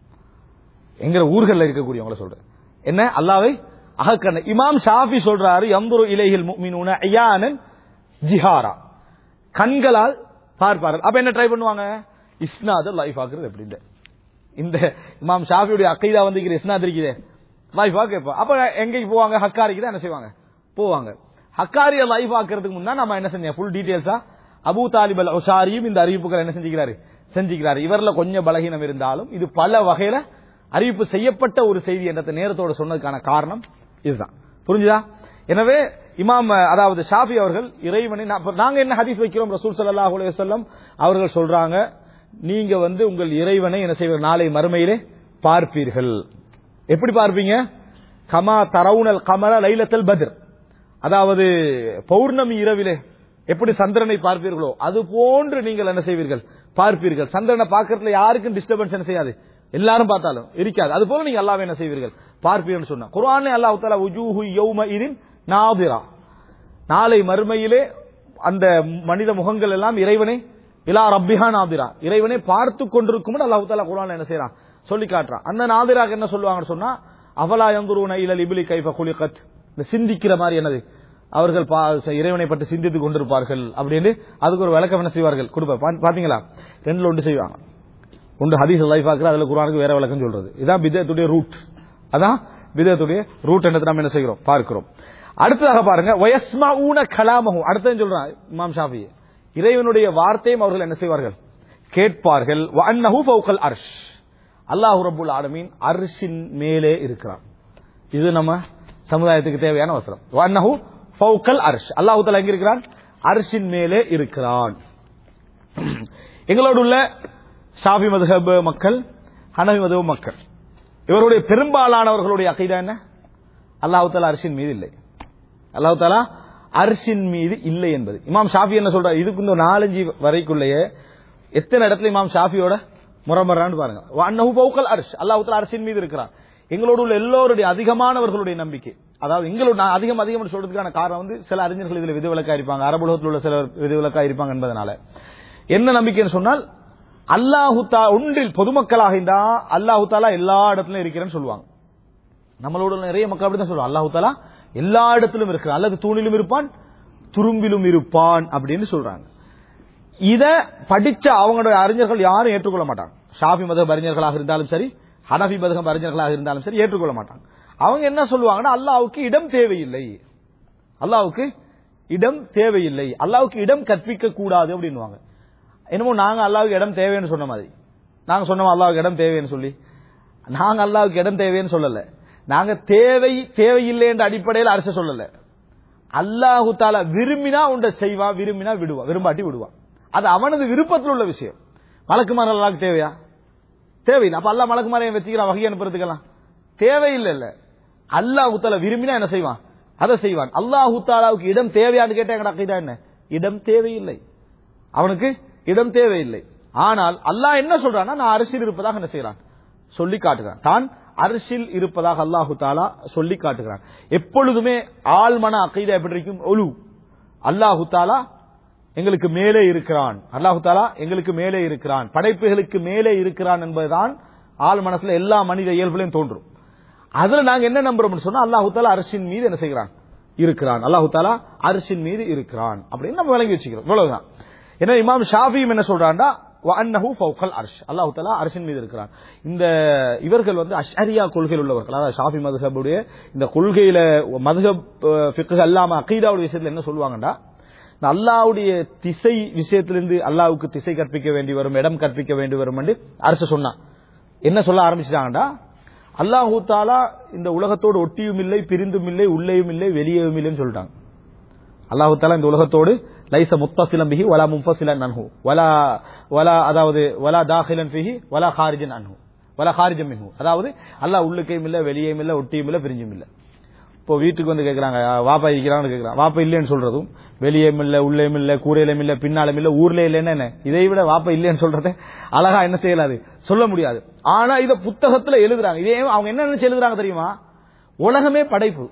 எங்க ஊர்கள்ல இருக்கக்கூடியவங்கள சொல்றேன் என்ன அல்லாவை அகக்கண்ண இமாம் ஷாஃபி சொல்றாரு எம்புரு இலைகள் முக்மினூன ஐயானன் ஜிஹாரா கண்களால் பார்ப்பார்கள் அப்ப என்ன ட்ரை பண்ணுவாங்க இஸ்னாத லைஃப் ஆக்குறது எப்படின்னு இந்த இமாம் ஷாஃபியுடைய அக்கைதா வந்து இருக்கிற இஸ்னாத் இருக்குதே லைஃப் ஆக்க கேட்போம் அப்ப எங்கேக்கு போவாங்க ஹக்காரிக்கு தான் என்ன செய்வாங்க போவாங்க ஹக்காரிய லைஃப் ஆக்குறதுக்கு முன்னா நம்ம என்ன செஞ்சோம் ஃபுல் டீடைல்ஸா அபூ தாலிப் அல் உஷாரியும் இந்த அறிவிப்புகள் என்ன செஞ்சுக்கிறாரு செஞ்சுக்கிறாரு இவர்ல கொஞ்சம் பலகீனம் இருந்தாலும் இது பல வகையில அறிவிப்பு செய்யப்பட்ட ஒரு செய்தி என்ற நேரத்தோட சொன்னதுக்கான காரணம் இதுதான் புரிஞ்சுதா எனவே இமாம் அதாவது ஷாஃபி அவர்கள் இறைவனை நா- இப்ப நாங்க என்ன ஹதீஸ் வைக்கிறோம் ரசூல் ஸல்லல்லாஹு அலைஹி வஸல்லம் அவர்கள் சொல்றாங்க நீங்க வந்து உங்கள் இறைவனை என்ன செய்வீர்கள் நாளை மறுமையிலே பார்ப்பீர்கள் எப்படி பார்ப்பீங்க கமா தரவுனல் கமல லைலத்தல் பத்ர் அதாவது பௌர்ணமி இரவிலே எப்படி சந்திரனை பார்ப்பீர்களோ அது போன்று நீங்கள் என்ன செய்வீர்கள் பார்ப்பீர்கள் சந்திரனை பார்க்கறதுல யாருக்கும் டிஸ்டர்பன்ஸ் என்ன செய்யாது எல்லாரும் பார்த்தாலும் இருக்காது அது போல நீங்க அல்லாஹ்வை என்ன செய்வீர்கள் பார்ப்பீர்கள் சொன்னா குர்ஆன்ல அல்லாஹ் தஆலா உஜூஹு யௌம இதின் நாதிரா நாளை மறுமையிலே அந்த மனித முகங்கள் எல்லாம் இறைவனை இலா ரப்பிஹா நாதிரா இறைவனை பார்த்து கொண்டிருக்கும் அல்லாஹ் தஆலா குர்ஆன்ல என்ன செய்றான் சொல்லி காட்டுறான் அந்த நாதிராக்கு என்ன சொல்லுவாங்கன்னு சொன்னா அவலா யந்துருன இலல் இப்லி கைஃப குலிகத் இந்த சிந்திக்கிற மாதிரி என்னது அவர்கள் பா- இறைவனை பற்றி சிந்தித்துக் கொண்டிருப்பார்கள் அப்படின்னு அதுக்கு ஒரு விளக்கம் என்ன செய்வார்கள் கொடுப்ப பா- பாத்தீங்களா ரெண்டுல ஒன்று செய்வாங்க ஒன்று ஹதீஸ் லைஃப் ஆக்குற அதுல குரானுக்கு வேற விளக்கம் சொல்றது இதான் பிதத்துடைய ரூட் அதான் பிதத்துடைய ரூட் என்னது நம்ம என்ன செய்கிறோம் பார்க்கிறோம் அடுத்ததாக பாருங்க வயஸ்மாஊன கலாமஹு அடுத்தது சொல்றான் இமாம் ஷாஃபி இறைவனுடைய வார்த்தையும் அவர்கள் என்ன செய்வார்கள் கேட்பார்கள் வஅன்னஹு ஃபௌகல் அர்ஷ் அல்லாஹ் ரப்புல் ஆலமீன் அர்ஷின் மேலே இருக்கிறான் இது நம்ம சமுதாயத்துக்கு தேவையான அவசரம் வஅன்னஹு ஃபௌகல் அர்ஷ் அல்லாஹ் தஆலா எங்க இருக்கிறான் அர்ஷின் மேலே இருக்கிறான் எங்களோடு உள்ள ஷாஃபி மதுஹப் மக்கள் ஹனவி மதுஹப் மக்கள் இவருடைய பெரும்பாலானவர்களுடைய அகைதா என்ன அல்லாஹு தாலா அரிசின் மீது இல்லை அல்லாஹு தாலா அரிசின் மீது இல்லை என்பது இமாம் ஷாஃபி என்ன சொல்றாரு இதுக்கு இந்த நாலஞ்சு வரைக்குள்ளேயே எத்தனை இடத்துல இமாம் ஷாஃபியோட முரமரான்னு பாருங்க அன்னஹு பௌக்கல் அரிஷ் அல்லாஹு தாலா அரிசின் மீது இருக்கிறான் எங்களோடு உள்ள எல்லோருடைய அதிகமானவர்களுடைய நம்பிக்கை அதாவது எங்களோட நான் அதிகம் அதிகம் சொல்றதுக்கான காரணம் வந்து சில அறிஞர்கள் இதுல விதிவிலக்கா இருப்பாங்க அரபு உலகத்தில் உள்ள சிலர் விதிவிலக்கா இருப்பாங்க என்பதனால என்ன நம்பிக்கைன்னு சொன்னால் அல்லாஹு தா ஒன்றில் பொதுமக்களாக இருந்தா அல்லாஹு தாலா எல்லா இடத்துலயும் இருக்கிறேன்னு சொல்லுவாங்க நம்மளோட நிறைய மக்கள் அப்படிதான் சொல்லுவாங்க அல்லாஹு தாலா எல்லா இடத்திலும் இருக்கிறான் அல்லது தூணிலும் இருப்பான் துரும்பிலும் இருப்பான் அப்படின்னு சொல்றாங்க இத படிச்ச அவங்களுடைய அறிஞர்கள் யாரும் ஏற்றுக்கொள்ள மாட்டாங்க ஷாஃபி மத அறிஞர்களாக இருந்தாலும் சரி ஹனஃபி மதகம் அறிஞர்களாக இருந்தாலும் சரி ஏற்றுக்கொள்ள மாட்டாங்க அவங்க என்ன சொல்லுவாங்கன்னா அல்லாஹ்வுக்கு இடம் தேவையில்லை அல்லாஹ்வுக்கு இடம் தேவையில்லை அல்லாஹ்வுக்கு இடம் கற்பிக்க கூடாது அப்படின்னுவாங்க என்னமோ நாங்க அல்லாஹ்வுக்கு இடம் தேவைன்னு சொன்ன மாதிரி நாங்க சொன்னோம் அல்லாஹ்வுக்கு இடம் தேவைன்னு சொல்லி நாங்க அல்லாஹ்வுக்கு இடம் தேவைன்னு சொல்லல நாங்க தேவை தேவையில்லை என்ற அடிப்படையில் அரசு சொல்லல அல்லாஹு தாலா விரும்பினா உண்ட செய்வா விரும்பினா விடுவா விரும்பாட்டி விடுவா அது அவனது விருப்பத்தில் உள்ள விஷயம் மலக்குமார் அல்லாஹ்க்கு தேவையா தேவையில்லை அப்ப அல்லாஹ் மலக்குமாரையும் வச்சுக்கிறான் வகை அனுப்புறதுக்கெல்லாம் தேவையில்லை இல்ல அல்லாஹு தாலா விரும்பினா என்ன செய்வான் அதை செய்வான் அல்லாஹு தாலாவுக்கு இடம் தேவையான்னு கேட்டா எங்கடா அக்கீதா என்ன இடம் தேவையில்லை அவனுக்கு இடம் தேவையில்லை ஆனால் அல்லாஹ் என்ன சொல்றான்னா நான் அரசியல் இருப்பதாக என்ன செய்யறான் சொல்லி காட்டுகிறான் தான் அரசில் இருப்பதாக அல்லாஹு தாலா சொல்லி காட்டுகிறான் எப்பொழுதுமே ஆழ்மன அகைதா எப்படி இருக்கும் ஒலு அல்லாஹு தாலா எங்களுக்கு மேலே இருக்கிறான் அல்லாஹு தாலா எங்களுக்கு மேலே இருக்கிறான் படைப்புகளுக்கு மேலே இருக்கிறான் என்பதுதான் ஆள் மனசுல எல்லா மனித இயல்புலையும் தோன்றும் அதுல நாங்க என்ன நம்புறோம்னு சொன்னா அல்லாஹு தாலா அரசின் மீது என்ன செய்கிறான் இருக்கிறான் அல்லாஹு தாலா அரசின் மீது இருக்கிறான் அப்படின்னு நம்ம விளங்கி வச்சுக்கிறோம் இவ்வளவுதான் ஏன்னா இமாம் ஷாஃபியும் என்ன சொல்றான்டா வஅன்னஹு ஃபௌகல் அர்ஷ் அல்லாஹ் தஆலா அர்ஷின் மீது இருக்கிறான் இந்த இவர்கள் வந்து அஷ்அரியா கொள்கையில் உள்ளவர்கள் அதாவது ஷாஃபி மதுஹபுடைய இந்த கொள்கையில மதுஹப் ஃபிக்ஹ் அல்லாம அகீதாவுடைய விஷயத்துல என்ன சொல்லுவாங்கடா இந்த அல்லாஹ்வுடைய திசை விஷயத்திலிருந்து அல்லாஹ்வுக்கு திசை கற்பிக்க வேண்டி வரும் இடம் கற்பிக்க வேண்டி வரும் என்று அரசு சொன்னான் என்ன சொல்ல ஆரம்பிச்சிட்டாங்கடா அல்லாஹு தாலா இந்த உலகத்தோடு ஒட்டியும் இல்லை பிரிந்தும் இல்லை உள்ளேயும் இல்லை வெளியேயும் இல்லைன்னு சொல்லிட்டாங்க அல்லாஹு தாலா இந்த உலகத்தோடு லைச முத்தசிலம் பிஹி வலா முஃபசிலன் அன்ஹு வலா வலா அதாவது வலா தாஹிலன் பிஹி வலா ஹாரிஜன் அன்ஹு வலா ஹாரிஜம் மின்ஹு அதாவது அல்லாஹ் உள்ளுக்கையும் இல்ல வெளியேயும் இல்ல ஒட்டியும் இல்ல பிரிஞ்சும் இல்ல இப்போ வீட்டுக்கு வந்து கேக்குறாங்க வாப்பா இருக்கிறான்னு கேக்குறாங்க வாப்பா இல்லைன்னு சொல்றதும் வெளியேயும் இல்ல உள்ளேயும் இல்ல கூரையிலும் இல்ல பின்னாலும் இல்ல ஊர்ல இல்லைன்னு என்ன இதை விட வாப்பா இல்லைன்னு சொல்றதை அழகா என்ன செய்யலாது சொல்ல முடியாது ஆனா இத புத்தகத்துல எழுதுறாங்க இதே அவங்க என்ன நினைச்சு எழுதுறாங்க தெரியுமா உலகமே படைப்பு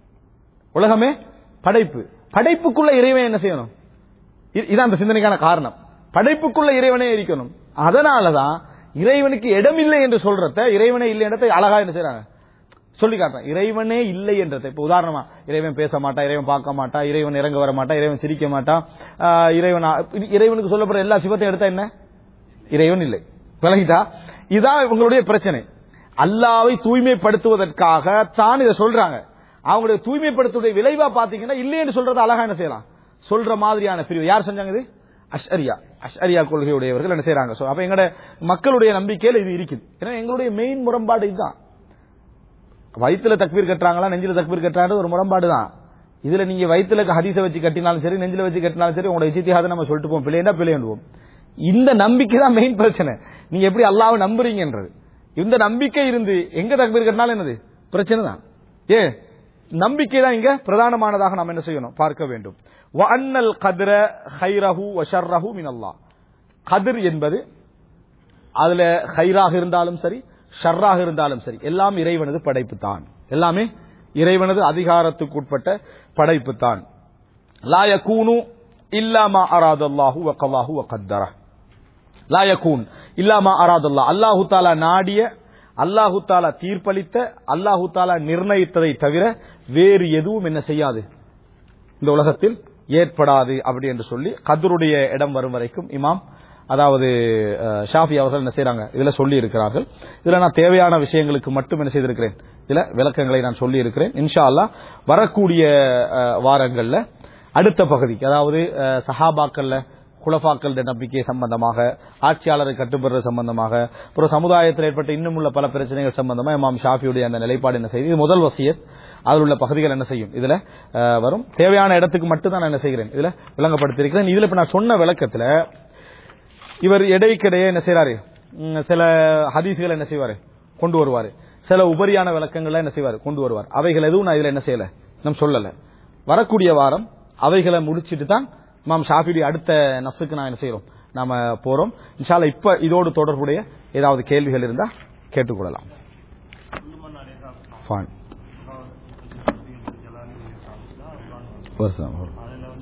உலகமே படைப்பு படைப்புக்குள்ள இறைவன் என்ன செய்யணும் இது- இதான் அந்த சிந்தனைக்கான காரணம் படைப்புக்குள்ள இறைவனே இருக்கணும் அதனாலதான் இறைவனுக்கு இடம் இல்லை என்று சொல்றத இறைவனே இல்லை என்றதை அழகா என்ன செய்றாங்க சொல்லி காட்டுறேன் இறைவனே இல்லை என்றதை இப்ப உதாரணமா இறைவன் பேச மாட்டா இறைவன் பார்க்க மாட்டா இறைவன் இறங்க வர மாட்டா இறைவன் சிரிக்க மாட்டான் ஆஹ் இறைவன் ஆ- இது இறைவனுக்கு சொல்லப்படுற எல்லா சிவத்தையும் எடுத்தா என்ன இறைவன் இல்லை விளங்கிட்டா இதான் இவங்களுடைய பிரச்சனை அல்லாவை தூய்மைப்படுத்துவதற்காக தான் இதை சொல்றாங்க அவங்களுடைய தூய்மைப்படுத்துவதை விளைவா பாத்தீங்கன்னா இல்லைன்னு சொல்றதை அழகா என்ன செய்யலாம் சொல்ற மாதிரியான பிரிவு யார் செஞ்சாங்க இது அஷ்அரியா அஷ்அரியா கொள்கையுடையவர்கள் என்ன செய்யறாங்க So, அப்ப எங்களுடைய மக்களுடைய நம்பிக்கையில இது இருக்குது ஏன்னா எங்களுடைய மெயின் முரண்பாடு இதுதான் வயித்துல தக்பீர் கட்டுறாங்களா நெஞ்சில தக்பீர் கட்டுறாங்க ஒரு முரண்பாடு தான் இதுல நீங்க வயித்துல ஹதீஸை வச்சு கட்டினாலும் சரி நெஞ்சில வச்சு கட்டினாலும் சரி உங்களோட இச்சித்தியாவது நம்ம சொல்லிட்டு போவோம் பிள்ளைண்டா பிள்ளைண்டுவோம் இந்த நம்பிக்கை தான் மெயின் பிரச்சனை நீங்க எப்படி அல்லாஹ்வை நம்புறீங்கன்றது இந்த நம்பிக்கை இருந்து எங்க தக்பீர் கட்டினாலும் என்னது பிரச்சனை தான் ஏ நம்பிக்கை தான் இங்க பிரதானமானதாக நாம் என்ன செய்யணும் பார்க்க வேண்டும் வஅன்னல் கத்ர ஹைரஹு வஷர்ரஹு மினல்லாஹ் கதிர் என்பது அதுல ஹைராக இருந்தாலும் சரி ஷர்ராக இருந்தாலும் சரி எல்லாம் இறைவனது படைப்பு தான் எல்லாமே இறைவனது அதிகாரத்துக்கு உட்பட்ட படைப்பு தான் லா யகூனு இல்லாமா அராதல்லாஹு வகல்லாஹு வகத்தர லா யகூன் இல்லாமா அராதல்லாஹ் அல்லாஹு தாலா நாடிய அல்லாஹு தாலா தீர்ப்பளித்த அல்லாஹு தாலா நிர்ணயித்ததை தவிர வேறு எதுவும் என்ன செய்யாது இந்த உலகத்தில் ஏற்படாது அப்படி என்று சொல்லி கதருடைய இடம் வரும் வரைக்கும் இமாம் அதாவது அஹ், ஷாஃபி அவர்கள் என்ன செய்றாங்க இதுல சொல்லி இருக்கிறார்கள் இதுல நான் தேவையான விஷயங்களுக்கு மட்டும் என்ன செய்திருக்கிறேன் இதுல விளக்கங்களை நான் சொல்லி இருக்கிறேன் இன்ஷா அல்லாஹ் வரக்கூடிய அஹ், வாரங்கள்ல அடுத்த பகுதிக்கு அதாவது அஹ், சஹாபாக்கள்ல குலஃபாக்கள் நம்பிக்கை சம்பந்தமாக ஆட்சியாளரை கட்டுப்படுறது சம்பந்தமாக அப்புறம் சமுதாயத்தில் ஏற்பட்ட இன்னும் உள்ள பல பிரச்சனைகள் சம்பந்தமா இமாம் ஷாஃபியுடைய அந்த நிலைப்பாடு என்ன செய்யுது இது முதல் வசியத் அதில் உள்ள பகுதிகள் என்ன செய்யும் இதுல அஹ், வரும் தேவையான இடத்துக்கு மட்டும் தான் நான் என்ன செய்கிறேன் இதுல விளங்கப்படுத்தியிருக்கிறேன் இதுல இப்ப நான் சொன்ன விளக்கத்துல இவர் இடைக்கிடையே என்ன செய்யறாரு ம், சில ஹதீஸ்களை என்ன செய்வாரு கொண்டு வருவாரு சில உபரியான விளக்கங்களை என்ன செய்வாரு கொண்டு வருவார் அவைகள் எதுவும் நான் இதுல என்ன செய்யல நம்ம சொல்லல வரக்கூடிய வாரம் அவைகளை முடிச்சிட்டு தான் இமாம் ஷாஃபிடி அடுத்த நசுக்கு நான் என்ன செய்யறோம் நாம போறோம் இன்ஷால்ல இப்ப இதோடு தொடர்புடைய ஏதாவது கேள்விகள் இருந்தா கேட்டுக்கொள்ளலாம் Fine. வருஷம் வரும்.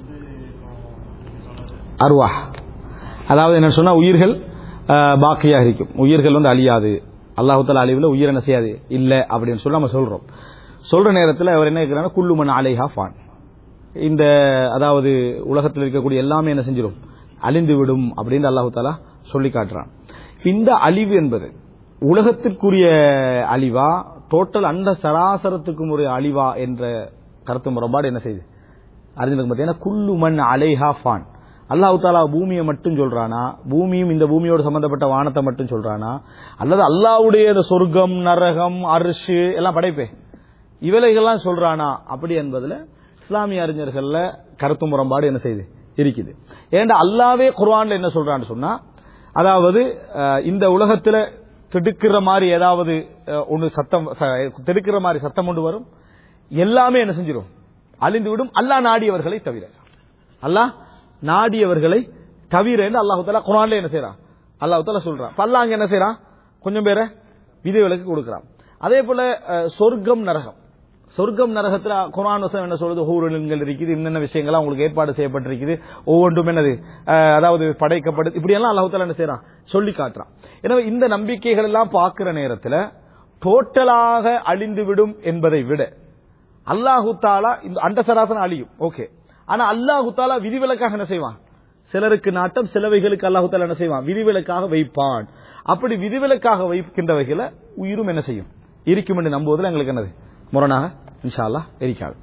அருவாஹ் அதாவது என்ன சொன்னா உயிர்கள் அஹ், பாக்கியாக இருக்கும் உயிர்கள் வந்து அழியாது அல்லாஹுத்தால அழிவுல உயிர் என்ன செய்யாது இல்ல அப்படின்னு சொல்லி நம்ம சொல்றோம் சொல்ற நேரத்தில் அவர் என்ன இருக்கிறாங்க குல்லுமன் அலைஹா ஃபான் இந்த அதாவது உலகத்தில் இருக்கக்கூடிய எல்லாமே என்ன செஞ்சிடும் அழிந்து விடும் அப்படின்னு அல்லாஹு தாலா சொல்லி காட்டுறான் இந்த அழிவு என்பது உலகத்திற்குரிய அழிவா டோட்டல் அந்த சராசரத்துக்கும் ஒரு அழிவா என்ற கருத்து முரண்பாடு என்ன செய்யுது அறிஞர்களுக்கு பார்த்தீங்கன்னா குல்லு மண் அலைஹா ஃபான் அல்லாஹு தாலா பூமியை மட்டும் சொல்றானா பூமியும் இந்த பூமியோடு சம்பந்தப்பட்ட வானத்தை மட்டும் சொல்றானா அல்லது அல்லாஹ்வுடைய இந்த சொர்க்கம் நரகம் அரிசு எல்லாம் படைப்பே இவைகள்லாம் சொல்றானா அப்படி என்பதுல இஸ்லாமிய அறிஞர்கள்ல கருத்து முரண்பாடு என்ன செய்யுது இருக்குது ஏன்டா அல்லாவே குர்ஆன்ல என்ன சொல்றான்னு சொன்னா அதாவது அஹ், இந்த உலகத்துல திடுக்கிற மாதிரி ஏதாவது அஹ், ஒண்ணு சத்தம் ச- திடுக்கிற மாதிரி சத்தம் கொண்டு வரும் எல்லாமே என்ன செஞ்சிடும் அழிந்து விடும் அல்லாஹ் நாடியவர்களை தவிர அல்லாஹ் நாடியவர்களை தவிர என்று அல்லாஹு தாலா குரான்ல என்ன செய்யறான் அல்லாஹு தாலா சொல்றான் அப்ப அல்லாஹ் அங்க என்ன செய்யறான் கொஞ்சம் பேரை விதிவிலக்கு கொடுக்கறான் அதே போல அஹ், சொர்க்கம் நரகம் சொர்க்கம் நரகத்துல குரான் வசனம் என்ன சொல்றது ஹூரலுங்கள் இருக்குது என்னென்ன விஷயங்கள்லாம் உங்களுக்கு ஏற்பாடு செய்யப்பட்டிருக்குது ஒவ்வொன்றும் என்னது அஹ், அதாவது படைக்கப்படுது இப்படி எல்லாம் அல்லாஹு தாலா என்ன செய்யறான் சொல்லி காட்டுறான் எனவே இந்த நம்பிக்கைகள் எல்லாம் பார்க்கிற நேரத்துல டோட்டலாக அழிந்து விடும் என்பதை விட அல்லாஹு தாலா இந்த அண்ட சராசனம் அழியும் ஓகே ஆனா அல்லாஹு தாலா விதிவிலக்காக என்ன செய்வான் சிலருக்கு நாட்டம் சிலவைகளுக்கு அல்லாஹு தாலா என்ன செய்வான் விதிவிலக்காக வைப்பான் அப்படி விதிவிலக்காக வைக்கின்றவைகளை உயிரும் என்ன செய்யும் இருக்கும் என்று நம்புவதில் எங்களுக்கு என்னது முரணாக இன்ஷா அல்லாஹ் இருக்காது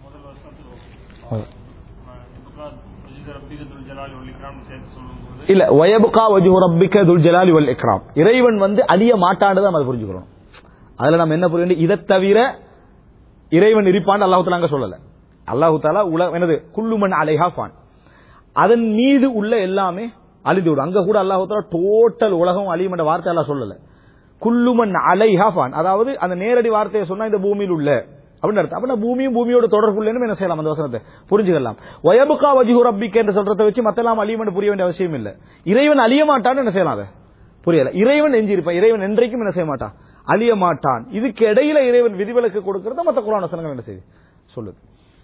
இல்ல வயபுகா வஜு ரப்பிக்க துல் ஜலாலி வல் இக்ராம் இறைவன் வந்து அழிய மாட்டான்னு நம்ம அதை புரிஞ்சுக்கிறோம் அதுல நம்ம என்ன புரிய வேண்டிய இதை தவிர இறைவன் இருப்பான்னு அல்லாஹு தாலா அங்க சொல்லல அல்லாஹு தாலா உல என்னது குல்லுமன் அலைஹா ஃபான் அதன் மீது உள்ள எல்லாமே அழிந்து விடும் அங்க கூட அல்லாஹு தாலா டோட்டல் உலகம் அழியும் என்ற வார்த்தை எல்லாம் சொல்லல குல்லுமன் அலைஹா ஃபான் அதாவது அந்த நேரடி வார்த்தையை சொன்னா இந்த பூமியில் உள்ள அப்படின்னு அர்த்தம் அப்படின்னா பூமியும் பூமியோட தொடர்புள்ளன்னு என்ன செய்யலாம் அந்த வசனத்தை புரிஞ்சுக்கலாம் வயபுகா வஜிஹு ரப்பிக் என்ற சொல்றதை வச்சு மத்தெல்லாம் அழியும் என்று புரிய வேண்டிய அவசியம் இல்ல இறைவன் அழிய மாட்டான்னு என்ன செய்யலாம் அதை புரியல இறைவன் எஞ்சிருப்பான் இறைவன் என்றைக்கும் என்ன செய்ய மாட்டான் அழிய மாட்டான் இதுக்கு இடையில இறைவன் விதிவிலக்கு கொடுக்கறத மத்த குரான் வசனங்கள் என்ன செய்யுது சொல்லுது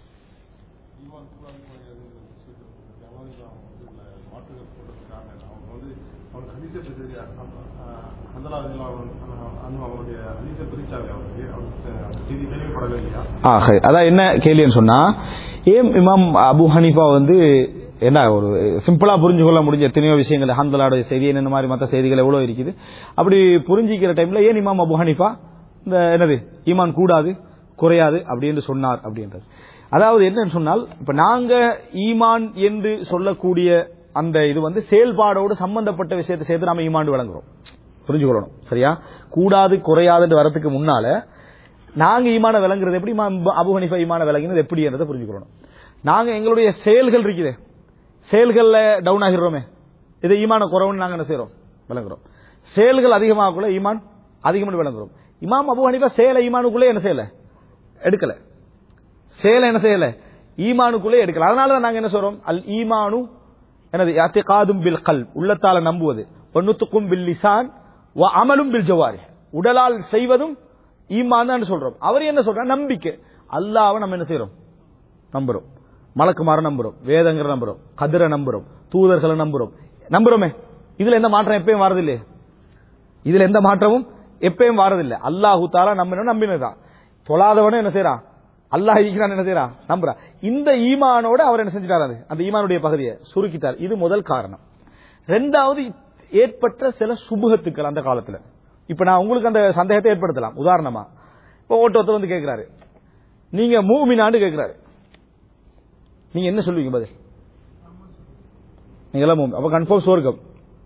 ஆக அதான் என்ன கேள்வின்னு சொன்னா ஏன் இமாம் அபு ஹனீஃபா வந்து என்ன ஒரு சிம்பிளா புரிஞ்சு கொள்ள முடிஞ்ச எத்தனையோ விஷயங்கள் ஹந்தலாட செய்தி என்ன மாதிரி மற்ற செய்திகள் எவ்வளவு இருக்குது அப்படி புரிஞ்சிக்கிற டைம்ல ஏன் இமாம் அபு ஹனீஃபா இந்த என்னது ஈமான் கூடாது குறையாது அப்படின்னு சொன்னார் அப்படின்றது அதாவது என்னன்னு சொன்னால் இப்ப நாங்க ஈமான் என்று சொல்லக்கூடிய அந்த இது வந்து செயல்பாடோடு சம்பந்தப்பட்ட விஷயத்தை சேர்த்து நாம ஈமான் வழங்குறோம் புரிஞ்சுக்கொள்ளணும் சரியா கூடாது குறையாதுன்னு வரதுக்கு முன்னால நாங்க ஈமான விளங்குறது எப்படி இமாம் அபு ஹனீஃபா ஈமான விளங்கினது எப்படின்றதை புரிஞ்சுக்கணும் நாங்க எங்களுடைய செயல்கள் இருக்குது செயல்கள்ல டவுன் ஆகிடுறோமே இது ஈமான குறவுன்னு நாங்க என்ன செய்யறோம் விளங்குறோம் செயல்கள் அதிகமாகக்குள்ள ஈமான் அதிகமாக விளங்குறோம் இமாம் அபு ஹனீஃபா செயலை ஈமானுக்குள்ளே என்ன செய்யல எடுக்கல செயலை என்ன செய்யல ஈமானுக்குள்ளே எடுக்கல அதனால தான் நாங்க என்ன சொல்றோம் அல் ஈமானு எனது அத்திகாதும் பில் கல் உள்ளத்தால நம்புவது ஒன்னுத்துக்கும் பில் லிசான் வ அமலும் பில் ஜவாரி உடலால் செய்வதும் ஈமான் தான் சொல்றோம் அவர் என்ன சொல்றார் நம்பிக்கை அல்லாவை நம்ம என்ன செய்யறோம் நம்புறோம் மலக்குமார நம்புறோம் வேதங்களை நம்புறோம் கதிரை நம்புறோம் தூதர்களை நம்புறோம் நம்புறோமே இதுல எந்த மாற்றம் எப்பயும் வரதில்லையே இதுல எந்த மாற்றமும் எப்பயும் வரதில்லை அல்லாஹு தாலா நம்பின நம்பினதான் தொழாதவனும் என்ன செய்யறான் அல்லாஹ் இருக்கிறான் என்ன செய்யறான் நம்புறான் இந்த ஈமானோட அவர் என்ன செஞ்சிட்டார் அது அந்த ஈமானுடைய பகுதியை சுருக்கிட்டார் இது முதல் காரணம் ரெண்டாவது ஏற்பட்ட சில சுபகத்துக்கள் அந்த காலத்துல இப்ப நான் உங்களுக்கு அந்த சந்தேகத்தை ஏற்படுத்தலாம் உதாரணமா இப்ப ஓட்டோத்த வந்து கேட்கிறாரு நீங்க மூமினாண்டு கேட்கிறாரு நீங்க என்ன சொல்லுவீங்க பதில் நீங்க எல்லாம் மூமி அப்ப கன்ஃபார்ம் சொர்க்கம்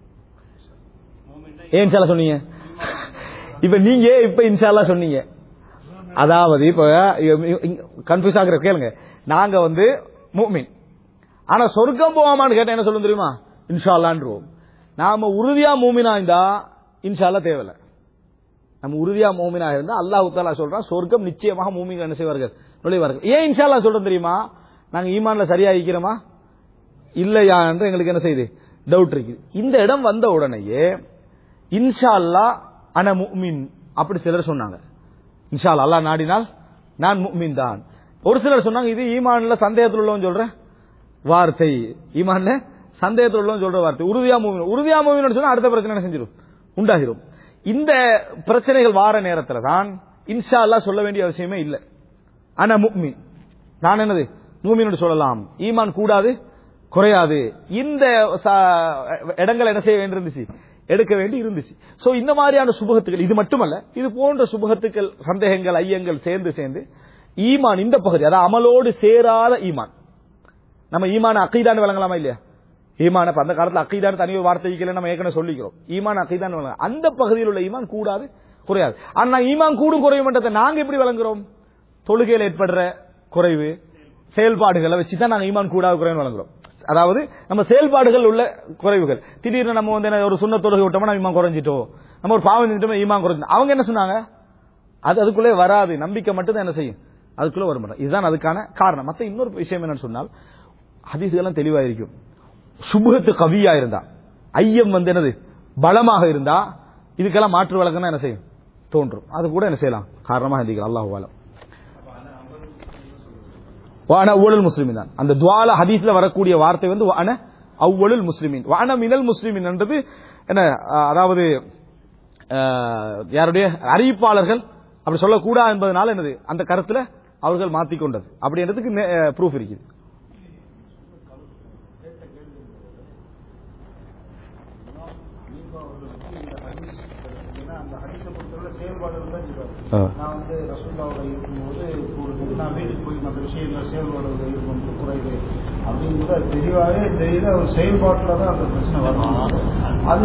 ஏன் இன்ஷால்லா சொன்னீங்க இப்ப நீங்க இப்ப இன்ஷால்லா சொன்னீங்க அதாவது இப்ப கன்ஃபியூஸ் ஆகுற கேளுங்க நாங்க வந்து மூமின் ஆனா சொர்க்கம் போவாமான்னு கேட்டா என்ன சொல்லும் தெரியுமா இன்ஷால்லான்றோம் நாம உறுதியா மூமினா இருந்தா இன்ஷால்லா தேவையில்ல நம்ம உறுதியா மூமினா இருந்தா அல்லாஹ் தாலா சொல்றான் சொர்க்கம் நிச்சயமாக மூமிகள் என்ன செய்வார்கள் நுழைவார்கள் ஏன் இன்ஷால்லா சொல்றோம் தெரியுமா நாங்க ஈமான்ல சரியா இருக்கிறோமா இல்லையா என்று எங்களுக்கு என்ன செய்யுது டவுட் இருக்குது இந்த இடம் வந்த உடனேயே இன்ஷா அல்லா அன முக்மின் அப்படி சிலர் சொன்னாங்க இன்ஷா அல்லா அல்லாஹ் நாடினால் நான் முக்மின் தான் ஒரு சிலர் சொன்னாங்க இது ஈமான்ல சந்தேகத்தில் உள்ளவன் சொல்ற வார்த்தை ஈமான்ல சந்தேகத்தில் உள்ளவன் சொல்ற வார்த்தை உறுதியா மூவின் உறுதியா மூவின் சொன்னா அடுத்த பிரச்சனை என்ன செஞ்சிடும் உண்டாகிரும் இந்த பிரச்சனைகள் வார நேரத்துல தான் இன்ஷா அல்லாஹ் சொல்ல வேண்டிய அவசியமே இல்லை ஆனா முக்மின் நான் என்னது மூமின் சொல்லலாம் ஈமான் கூடாது குறையாது இந்த ச- இடங்கள் என்ன செய்ய வேண்டியிருந்துச்சு எடுக்க வேண்டி இருந்துச்சு சோ இந்த மாதிரியான சுபகத்துகள் இது மட்டுமல்ல இது போன்ற சுபகத்துக்கள் சந்தேகங்கள் ஐயங்கள் சேர்ந்து சேர்ந்து ஈமான் இந்த பகுதி அதாவது அமலோடு சேராத ஈமான் நம்ம ஈமான அக்கீதான்னு வழங்கலாமா இல்லையா ஈமான இப்ப அந்த காலத்துல அக்கீதான்னு தனி ஒரு வார்த்தை வைக்கல நம்ம ஏற்கனவே சொல்லிக்கிறோம் ஈமான் அக்கீதான்னு வழங்க அந்த பகுதியில் உள்ள ஈமான் கூடாது குறையாது ஆனா ஈமான் கூடும் குறையுமன்றதை நாங்க எப்படி வழங்குறோம் தொழுகையில் ஏற்படுற குறைவு செயல்பாடுகளை வச்சு தான் நாங்க ஈமான் கூடாது குறைன்னு வழங்குறோம் அதாவது நம்ம செயல்பாடுகள் உள்ள குறைவுகள் திடீர்னு நம்ம வந்து என்ன ஒரு சுண்ண தொழுகை விட்டோம்னா ஈமான் குறைஞ்சிட்டோம் நம்ம ஒரு பாவம் செஞ்சிட்டோம் ஈமான் குறைஞ்சிட்டோம் அவங்க என்ன சொன்னாங்க அது அதுக்குள்ளே வராது நம்பிக்கை மட்டும் தான் என்ன செய்யும் அதுக்குள்ள வர மாட்டோம் இதுதான் அதுக்கான காரணம் மத்த இன்னொரு விஷயம் என்னன்னு சொன்னால் ஹதீஸ்கள்லாம் தெளிவா இருக்கும் சுபுகத்து கவியா இருந்தா ஐயம் வந்து என்னது பலமாக இருந்தா இதுக்கெல்லாம் மாற்று வழக்கம் என்ன செய்யும் தோன்றும் அது கூட என்ன செய்யலாம் காரணமாக இருந்திக்கலாம் அல்லாஹ் வாலம் வான அவ்வளல் முஸ்லிமின் தான் அந்த துவால ஹதீஸ்ல வரக்கூடிய வார்த்தை வந்து வான அவ்வளல் முஸ்லிமின் வான மினல் முஸ்லிமின் என்றது என்ன அஹ், அதாவது அஹ், யாருடைய அறிவிப்பாளர்கள் அப்படி சொல்லக்கூடாது என்பதனால என்னது அந்த கருத்துல அவர்கள் மாத்திக்கொண்டது அப்படின்றதுக்கு ப்ரூஃப் இருக்குது அந்த ஹதீஸை பொறுத்தவரை செயல்பாடுகள் தான் சொல்றாரு. ஆ. நான் வந்து ரசூல்லாவோட இருக்கும்போது ஒரு நான் வீட்டுக்கு போய் மற்ற விஷயங்கள் செயல்பாடுகள் இருக்கும்போது குறையுது அப்படிங்கிறது அது தெளிவாகவே தெரியுது அவர் செயல்பாட்டில் தான் அந்த பிரச்சனை வரும் அது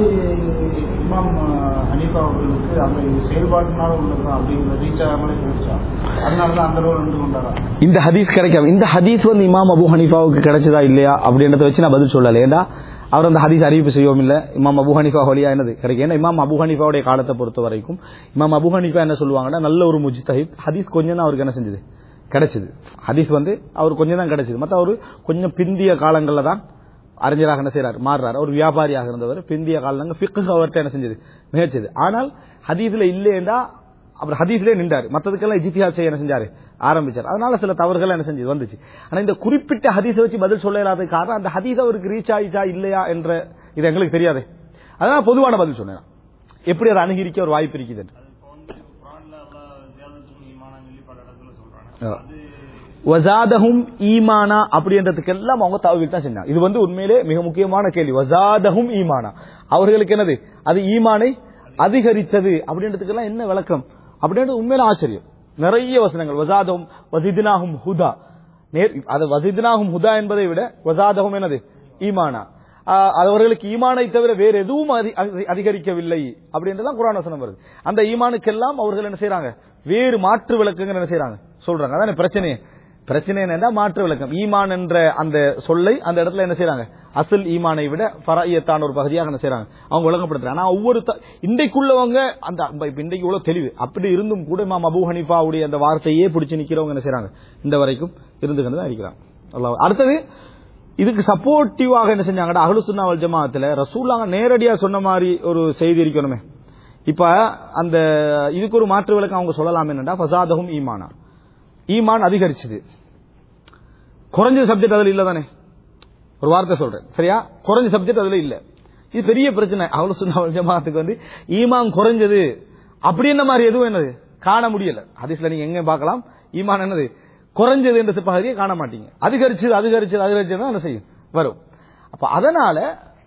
இமாம் ஹனீஃபா அவர்களுக்கு அந்த செயல்பாட்டினால உள்ளதுதான் அப்படிங்கிற ரீச் ஆகாமலே போயிடுச்சா அதனால தான் அந்த ரோல் நின்று கொண்டாரா இந்த ஹதீஸ் கிடைக்காம இந்த ஹதீஸ் வந்து இமாம் அபு ஹனீஃபாவுக்கு கிடைச்சதா இல்லையா அப்படின்றத வச்சு நான் பதில் சொல்லல ஏண்டா அவர் அந்த ஹதீஸ் அறிவிப்பு செய்யவும் இல்ல இமாம் அபு ஹனீஃபா வழியா என்னது கிடைக்கும் ஏன்னா இமாம் அபு ஹனீஃபாவுடைய காலத்தை பொறுத்த வரைக்கும் இமாம் அபு ஹனீஃபா என்ன சொல்லுவாங்கன்னா நல்ல ஒரு முஜ்தஹித் ஹதீஸ் கொஞ்சம் தான் அவருக்கு என்ன செஞ்சது கிடைச்சது ஹதீஸ் வந்து அவர் கொஞ்சம் தான் கிடைச்சது மத்த அவர் கொஞ்சம் பிந்திய காலங்களில் தான் அறிஞராக என்ன செய்றார் மாறுறார் அவர் வியாபாரியாக இருந்தவர் பிந்திய காலங்க ஃபிக்கு அவர்கிட்ட என்ன செஞ்சது மிகச்சது ஆனால் ஹதீஸ்ல இல்லையேண்டா அப்புறம் ஹதீஸ்லேயே நின்றாரு மற்றதுக்கெல்லாம் இஜித்திஹாத் செய்ய என்ன செஞ்சாரு ஆரம்பிச்சார் அதனால சில தவறுகள் என்ன செஞ்சது வந்துச்சு ஆனா இந்த குறிப்பிட்ட ஹதீஸை வச்சு பதில் சொல்ல இல்லாத காரணம் அந்த ஹதீஸ் அவருக்கு ரீச் ஆயிச்சா இல்லையா என்ற இது எங்களுக்கு தெரியாது அதனால பொதுவான பதில் சொன்னேன் நான். எப்படி அதை அணுகிரிக்க ஒரு வாய்ப்பு இருக்குது அது இப்போ வந்து குரான்ல அல்லாஹ் ஜியாதத்துல் ஈமான் சொல்லி பல இடத்துல சொல்றாங்க ஆ. அது வசாதஹும் ஈமானா அப்படின்றதுக்கு எல்லாம் அவங்க தவிர்த்து தான் செஞ்சாங்க இது வந்து உண்மையிலே மிக முக்கியமான கேள்வி வசாதஹும் ஈமானா அவர்களுக்கு என்னது அது ஈமானை அதிகரித்தது அப்படின்றதுக்கெல்லாம் என்ன விளக்கம் அப்படின்றது உண்மையில ஆச்சரியம் நிறைய வசனங்கள் வசாதஹும் வசிதினாகும் ஹுதா நேர் அது வசிதினாகும் ஹுதா என்பதை விட வசாதஹும் என்னது ஈமானா ஆஹ் அவர்களுக்கு ஈமானை தவிர வேறு எதுவும் அதி- அதி- அதிகரிக்கவில்லை அப்படின்றதான் குரான் வசனம் வருது அந்த ஈமானுக்கெல்லாம் அவர்கள் என்ன செய்றாங்க வேறு மாற்று விளக்கங்கள் என்ன செய்றாங்க சொல்றாங்க அதானே பிரச்சனையே பிரச்சனை என்னன்னா மாற்று விளக்கம் ஈமான் என்ற அந்த சொல்லை அந்த இடத்துல என்ன செய்றாங்க அசல் ஈமானை விட ஃபராயத்தான ஒரு பகுதியாக என்ன செய்றாங்க அவங்க விளங்கப்படுத்துறாங்க ஆனா ஒவ்வொரு த- இன்றைக்குள்ளவங்க அந்த இப்ப இன்றைக்கு இவ்வளவு தெளிவு அப்படி இருந்தும் கூட இமாம் அபூ ஹனீஃபாவுடைய அந்த வார்த்தையே பிடிச்சு நிக்கிறவங்க என்ன செய்றாங்க இந்த வரைக்கும் இருந்துகிட்டு தான் இருக்கிறாங்க அல்லாஹ் அடுத்தது இதுக்கு சப்போர்ட்டிவாக என்ன செஞ்சாங்கடா அஹ்லு சுன்னா வல் ஜமாஅத்துல ரசூலாங்க நேரடியா சொன்ன மாதிரி ஒரு செய்தி இருக்கணுமே இப்ப அந்த இதுக்கு ஒரு மாற்று விளக்கம் அவங்க சொல்லலாம் என்னடா ஃபசாதஹும் ஈமானா ஈமான் அதிகரிச்சது குறைஞ்ச சப்ஜெக்ட் அதுல இல்ல தானே ஒரு வார்த்தை சொல்றேன் சரியா குறைஞ்ச சப்ஜெக்ட் அதுல இல்ல இது பெரிய பிரச்சனை அவ்வளவு சொன்ன ஜமாத்துக்கு வந்து ஈமான் குறைஞ்சது அப்படி என்ன மாதிரி எதுவும் என்னது காண முடியல ஹதீஸ்ல நீங்க எங்க பார்க்கலாம் ஈமான் என்னது குறைஞ்சது என்ற பகுதியை காண மாட்டீங்க அதிகரிச்சது அதிகரிச்சது அதிகரிச்சது என்ன செய்யும் வரும் அப்ப அதனால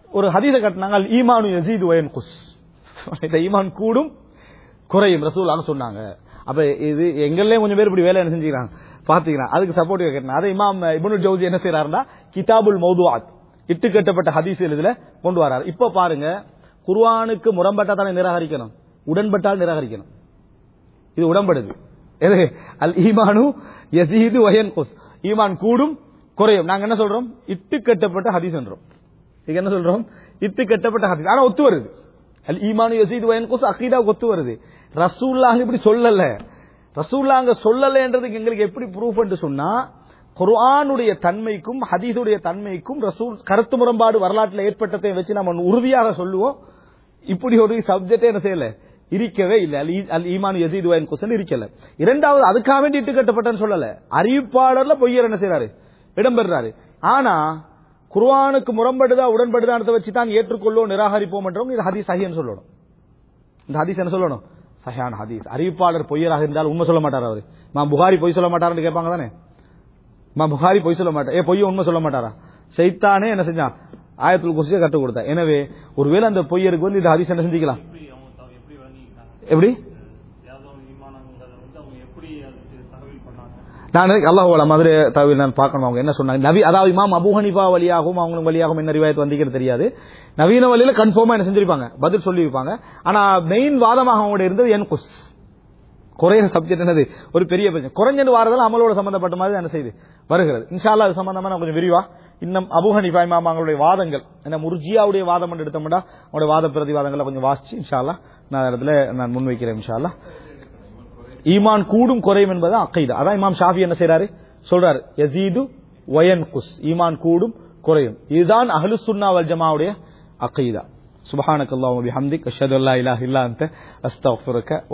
ஒரு ஹதீஸை கட்டினாங்க அல் ஈமானு யசீது வயன் குஸ் இந்த ஈமான் கூடும் குறையும் ரசூலாக சொன்னாங்க அப்ப இது எங்கள்லயே கொஞ்சம் பேர் இப்படி வேலை என்ன செஞ்சுக்கிறாங்க பாத்தீங்கன்னா அதுக்கு சப்போர்ட்டிவ் கேட்டேன் அதை இமாம் இப்னு ஜவுஜி என்ன செய்யறாருன்னா கிதாபுல் மௌதுவாத் இட்டு கட்டப்பட்ட ஹதீஸ் இதுல கொண்டு வராரு இப்ப பாருங்க குர்ஆனுக்கு முரண்பட்டா தானே நிராகரிக்கணும் உடன்பட்டால் நிராகரிக்கணும் இது உடன்படுது எது அல் ஈமானு யசீது வயன் குஸ் ஈமான் கூடும் குறையும் நாங்க என்ன சொல்றோம் இட்டு கட்டப்பட்ட ஹதீஸ் என்றோம் இது என்ன சொல்றோம் இட்டு கட்டப்பட்ட ஹதீஸ் ஆனா ஒத்து வருது அல் ஈமானு யசீது வயன் குஸ் அகீதா ஒத்து வருது ரசூல்லாங்க இப்படி சொல்லல ரசூல்லாங்க சொல்லலைன்றதுக்கு எங்களுக்கு எப்படி ப்ரூஃப் என்று சொன்னா குர்ஆனுடைய தன்மைக்கும் ஹதீஸுடைய தன்மைக்கும் ரசூல் கருத்து முரண்பாடு வரலாற்றில் ஏற்பட்டதை வச்சு நம்ம உறுதியாக சொல்லுவோம் இப்படி ஒரு சப்ஜெக்ட் என்ன செய்யல இருக்கவே இல்லை அல் ஈ- அல் ஈமான் யசீது வயன் குசன் இருக்கல இரண்டாவது அதுக்காக வேண்டி இட்டு கட்டப்பட்டன்னு சொல்லல அறிவிப்பாளர்ல பொய்யர் என்ன செய்யறாரு இடம்பெறாரு ஆனா குர்ஆனுக்கு முரண்படுதா உடன்படுதான்றதை வச்சு தான் ஏற்றுக்கொள்ளும் நிராகரிப்போம் என்றவங்க இது ஹதீஸ் சஹின்னு சொல்லணும் இந்த ஹதீஸ் என்ன சொல்லணும் சஹியான ஹதீஸ் அறிவிப்பாளர் பொய்யராக இருந்தால் உண்மை சொல்ல மாட்டார் அவரு மா புகாரி பொய் சொல்ல மாட்டாருன்னு கேட்பாங்க தானே மா புகாரி பொய் சொல்ல மாட்டார் ஏ பொய்ய உண்மை சொல்ல மாட்டாரா சைத்தானே என்ன செஞ்சான் ஆயத்துல் குர்சியை கற்றுக் கொடுத்தா எனவே ஒருவேளை அந்த பொய்யருக்கு வந்து இந்த ஹதீஸ் என்ன செஞ்சுக்கலாம் எப்படி அவங்க த- எப்படி வழங்கியிருக்காங்க எப்படி யாதவ் ஈமானங்கிறத வந்து அவங்க எப்படி அதுக்கு தகவல் பண்ணாங்க நான் அல்லாஹ் வல மாதிரி தவிர நான் பார்க்கணும் அவங்க என்ன சொன்னாங்க நபி அதாவது இமாம் அபூ ஹனீஃபா வழியாகவும் அவங்களும் வழியாகவும் என்ன ரிவாயத் வந்திக்கிறது தெரியாது நவீன வழியில கன்ஃபார்மா என்ன செஞ்சிருப்பாங்க பதில் சொல்லியிருப்பாங்க ஆனா மெயின் வாதமாக அவங்களோட இருந்தது என் குஸ் குறைய சப்ஜெக்ட் என்னது ஒரு பெரிய பிரச்சனை குறைஞ்சது வாரதால் அமலோட சம்பந்தப்பட்ட மாதிரி என்ன செய்யுது வருகிறது இன்ஷால்லா அது சம்பந்தமா நான் கொஞ்சம் விரிவா இன்னும் அபூ ஹனீஃபா இமாம் அவங்களுடைய வாதங்கள் என்ன முர்ஜியாவுடைய வாதம் என்று எடுத்தோம்னா அவங்களுடைய வாத பிரதிவாதங்களை கொஞ்சம் வாசிச்சு இன்ஷால்லா நான் அந்த இடத்துல நான் முன்வைக்கிறேன் இன்ஷால்லா ஈமான் கூடும் குறையும் என்பது அக்கைதா அதான் இமாம் ஷாஃபி என்ன செய்றாரு சொல்றாரு யசீது வயன் குஸ் ஈமான் கூடும் குறையும் இதுதான் அஹ்லு சுன்னா வல் ஜமாவுடைய அக்கைதா சுபஹானக்கல்லாஹு வபிஹம்திக் அஷ்ஹது அல்லா இலாஹ இல்லா அன்த அஸ்தக்ஃபிருக்க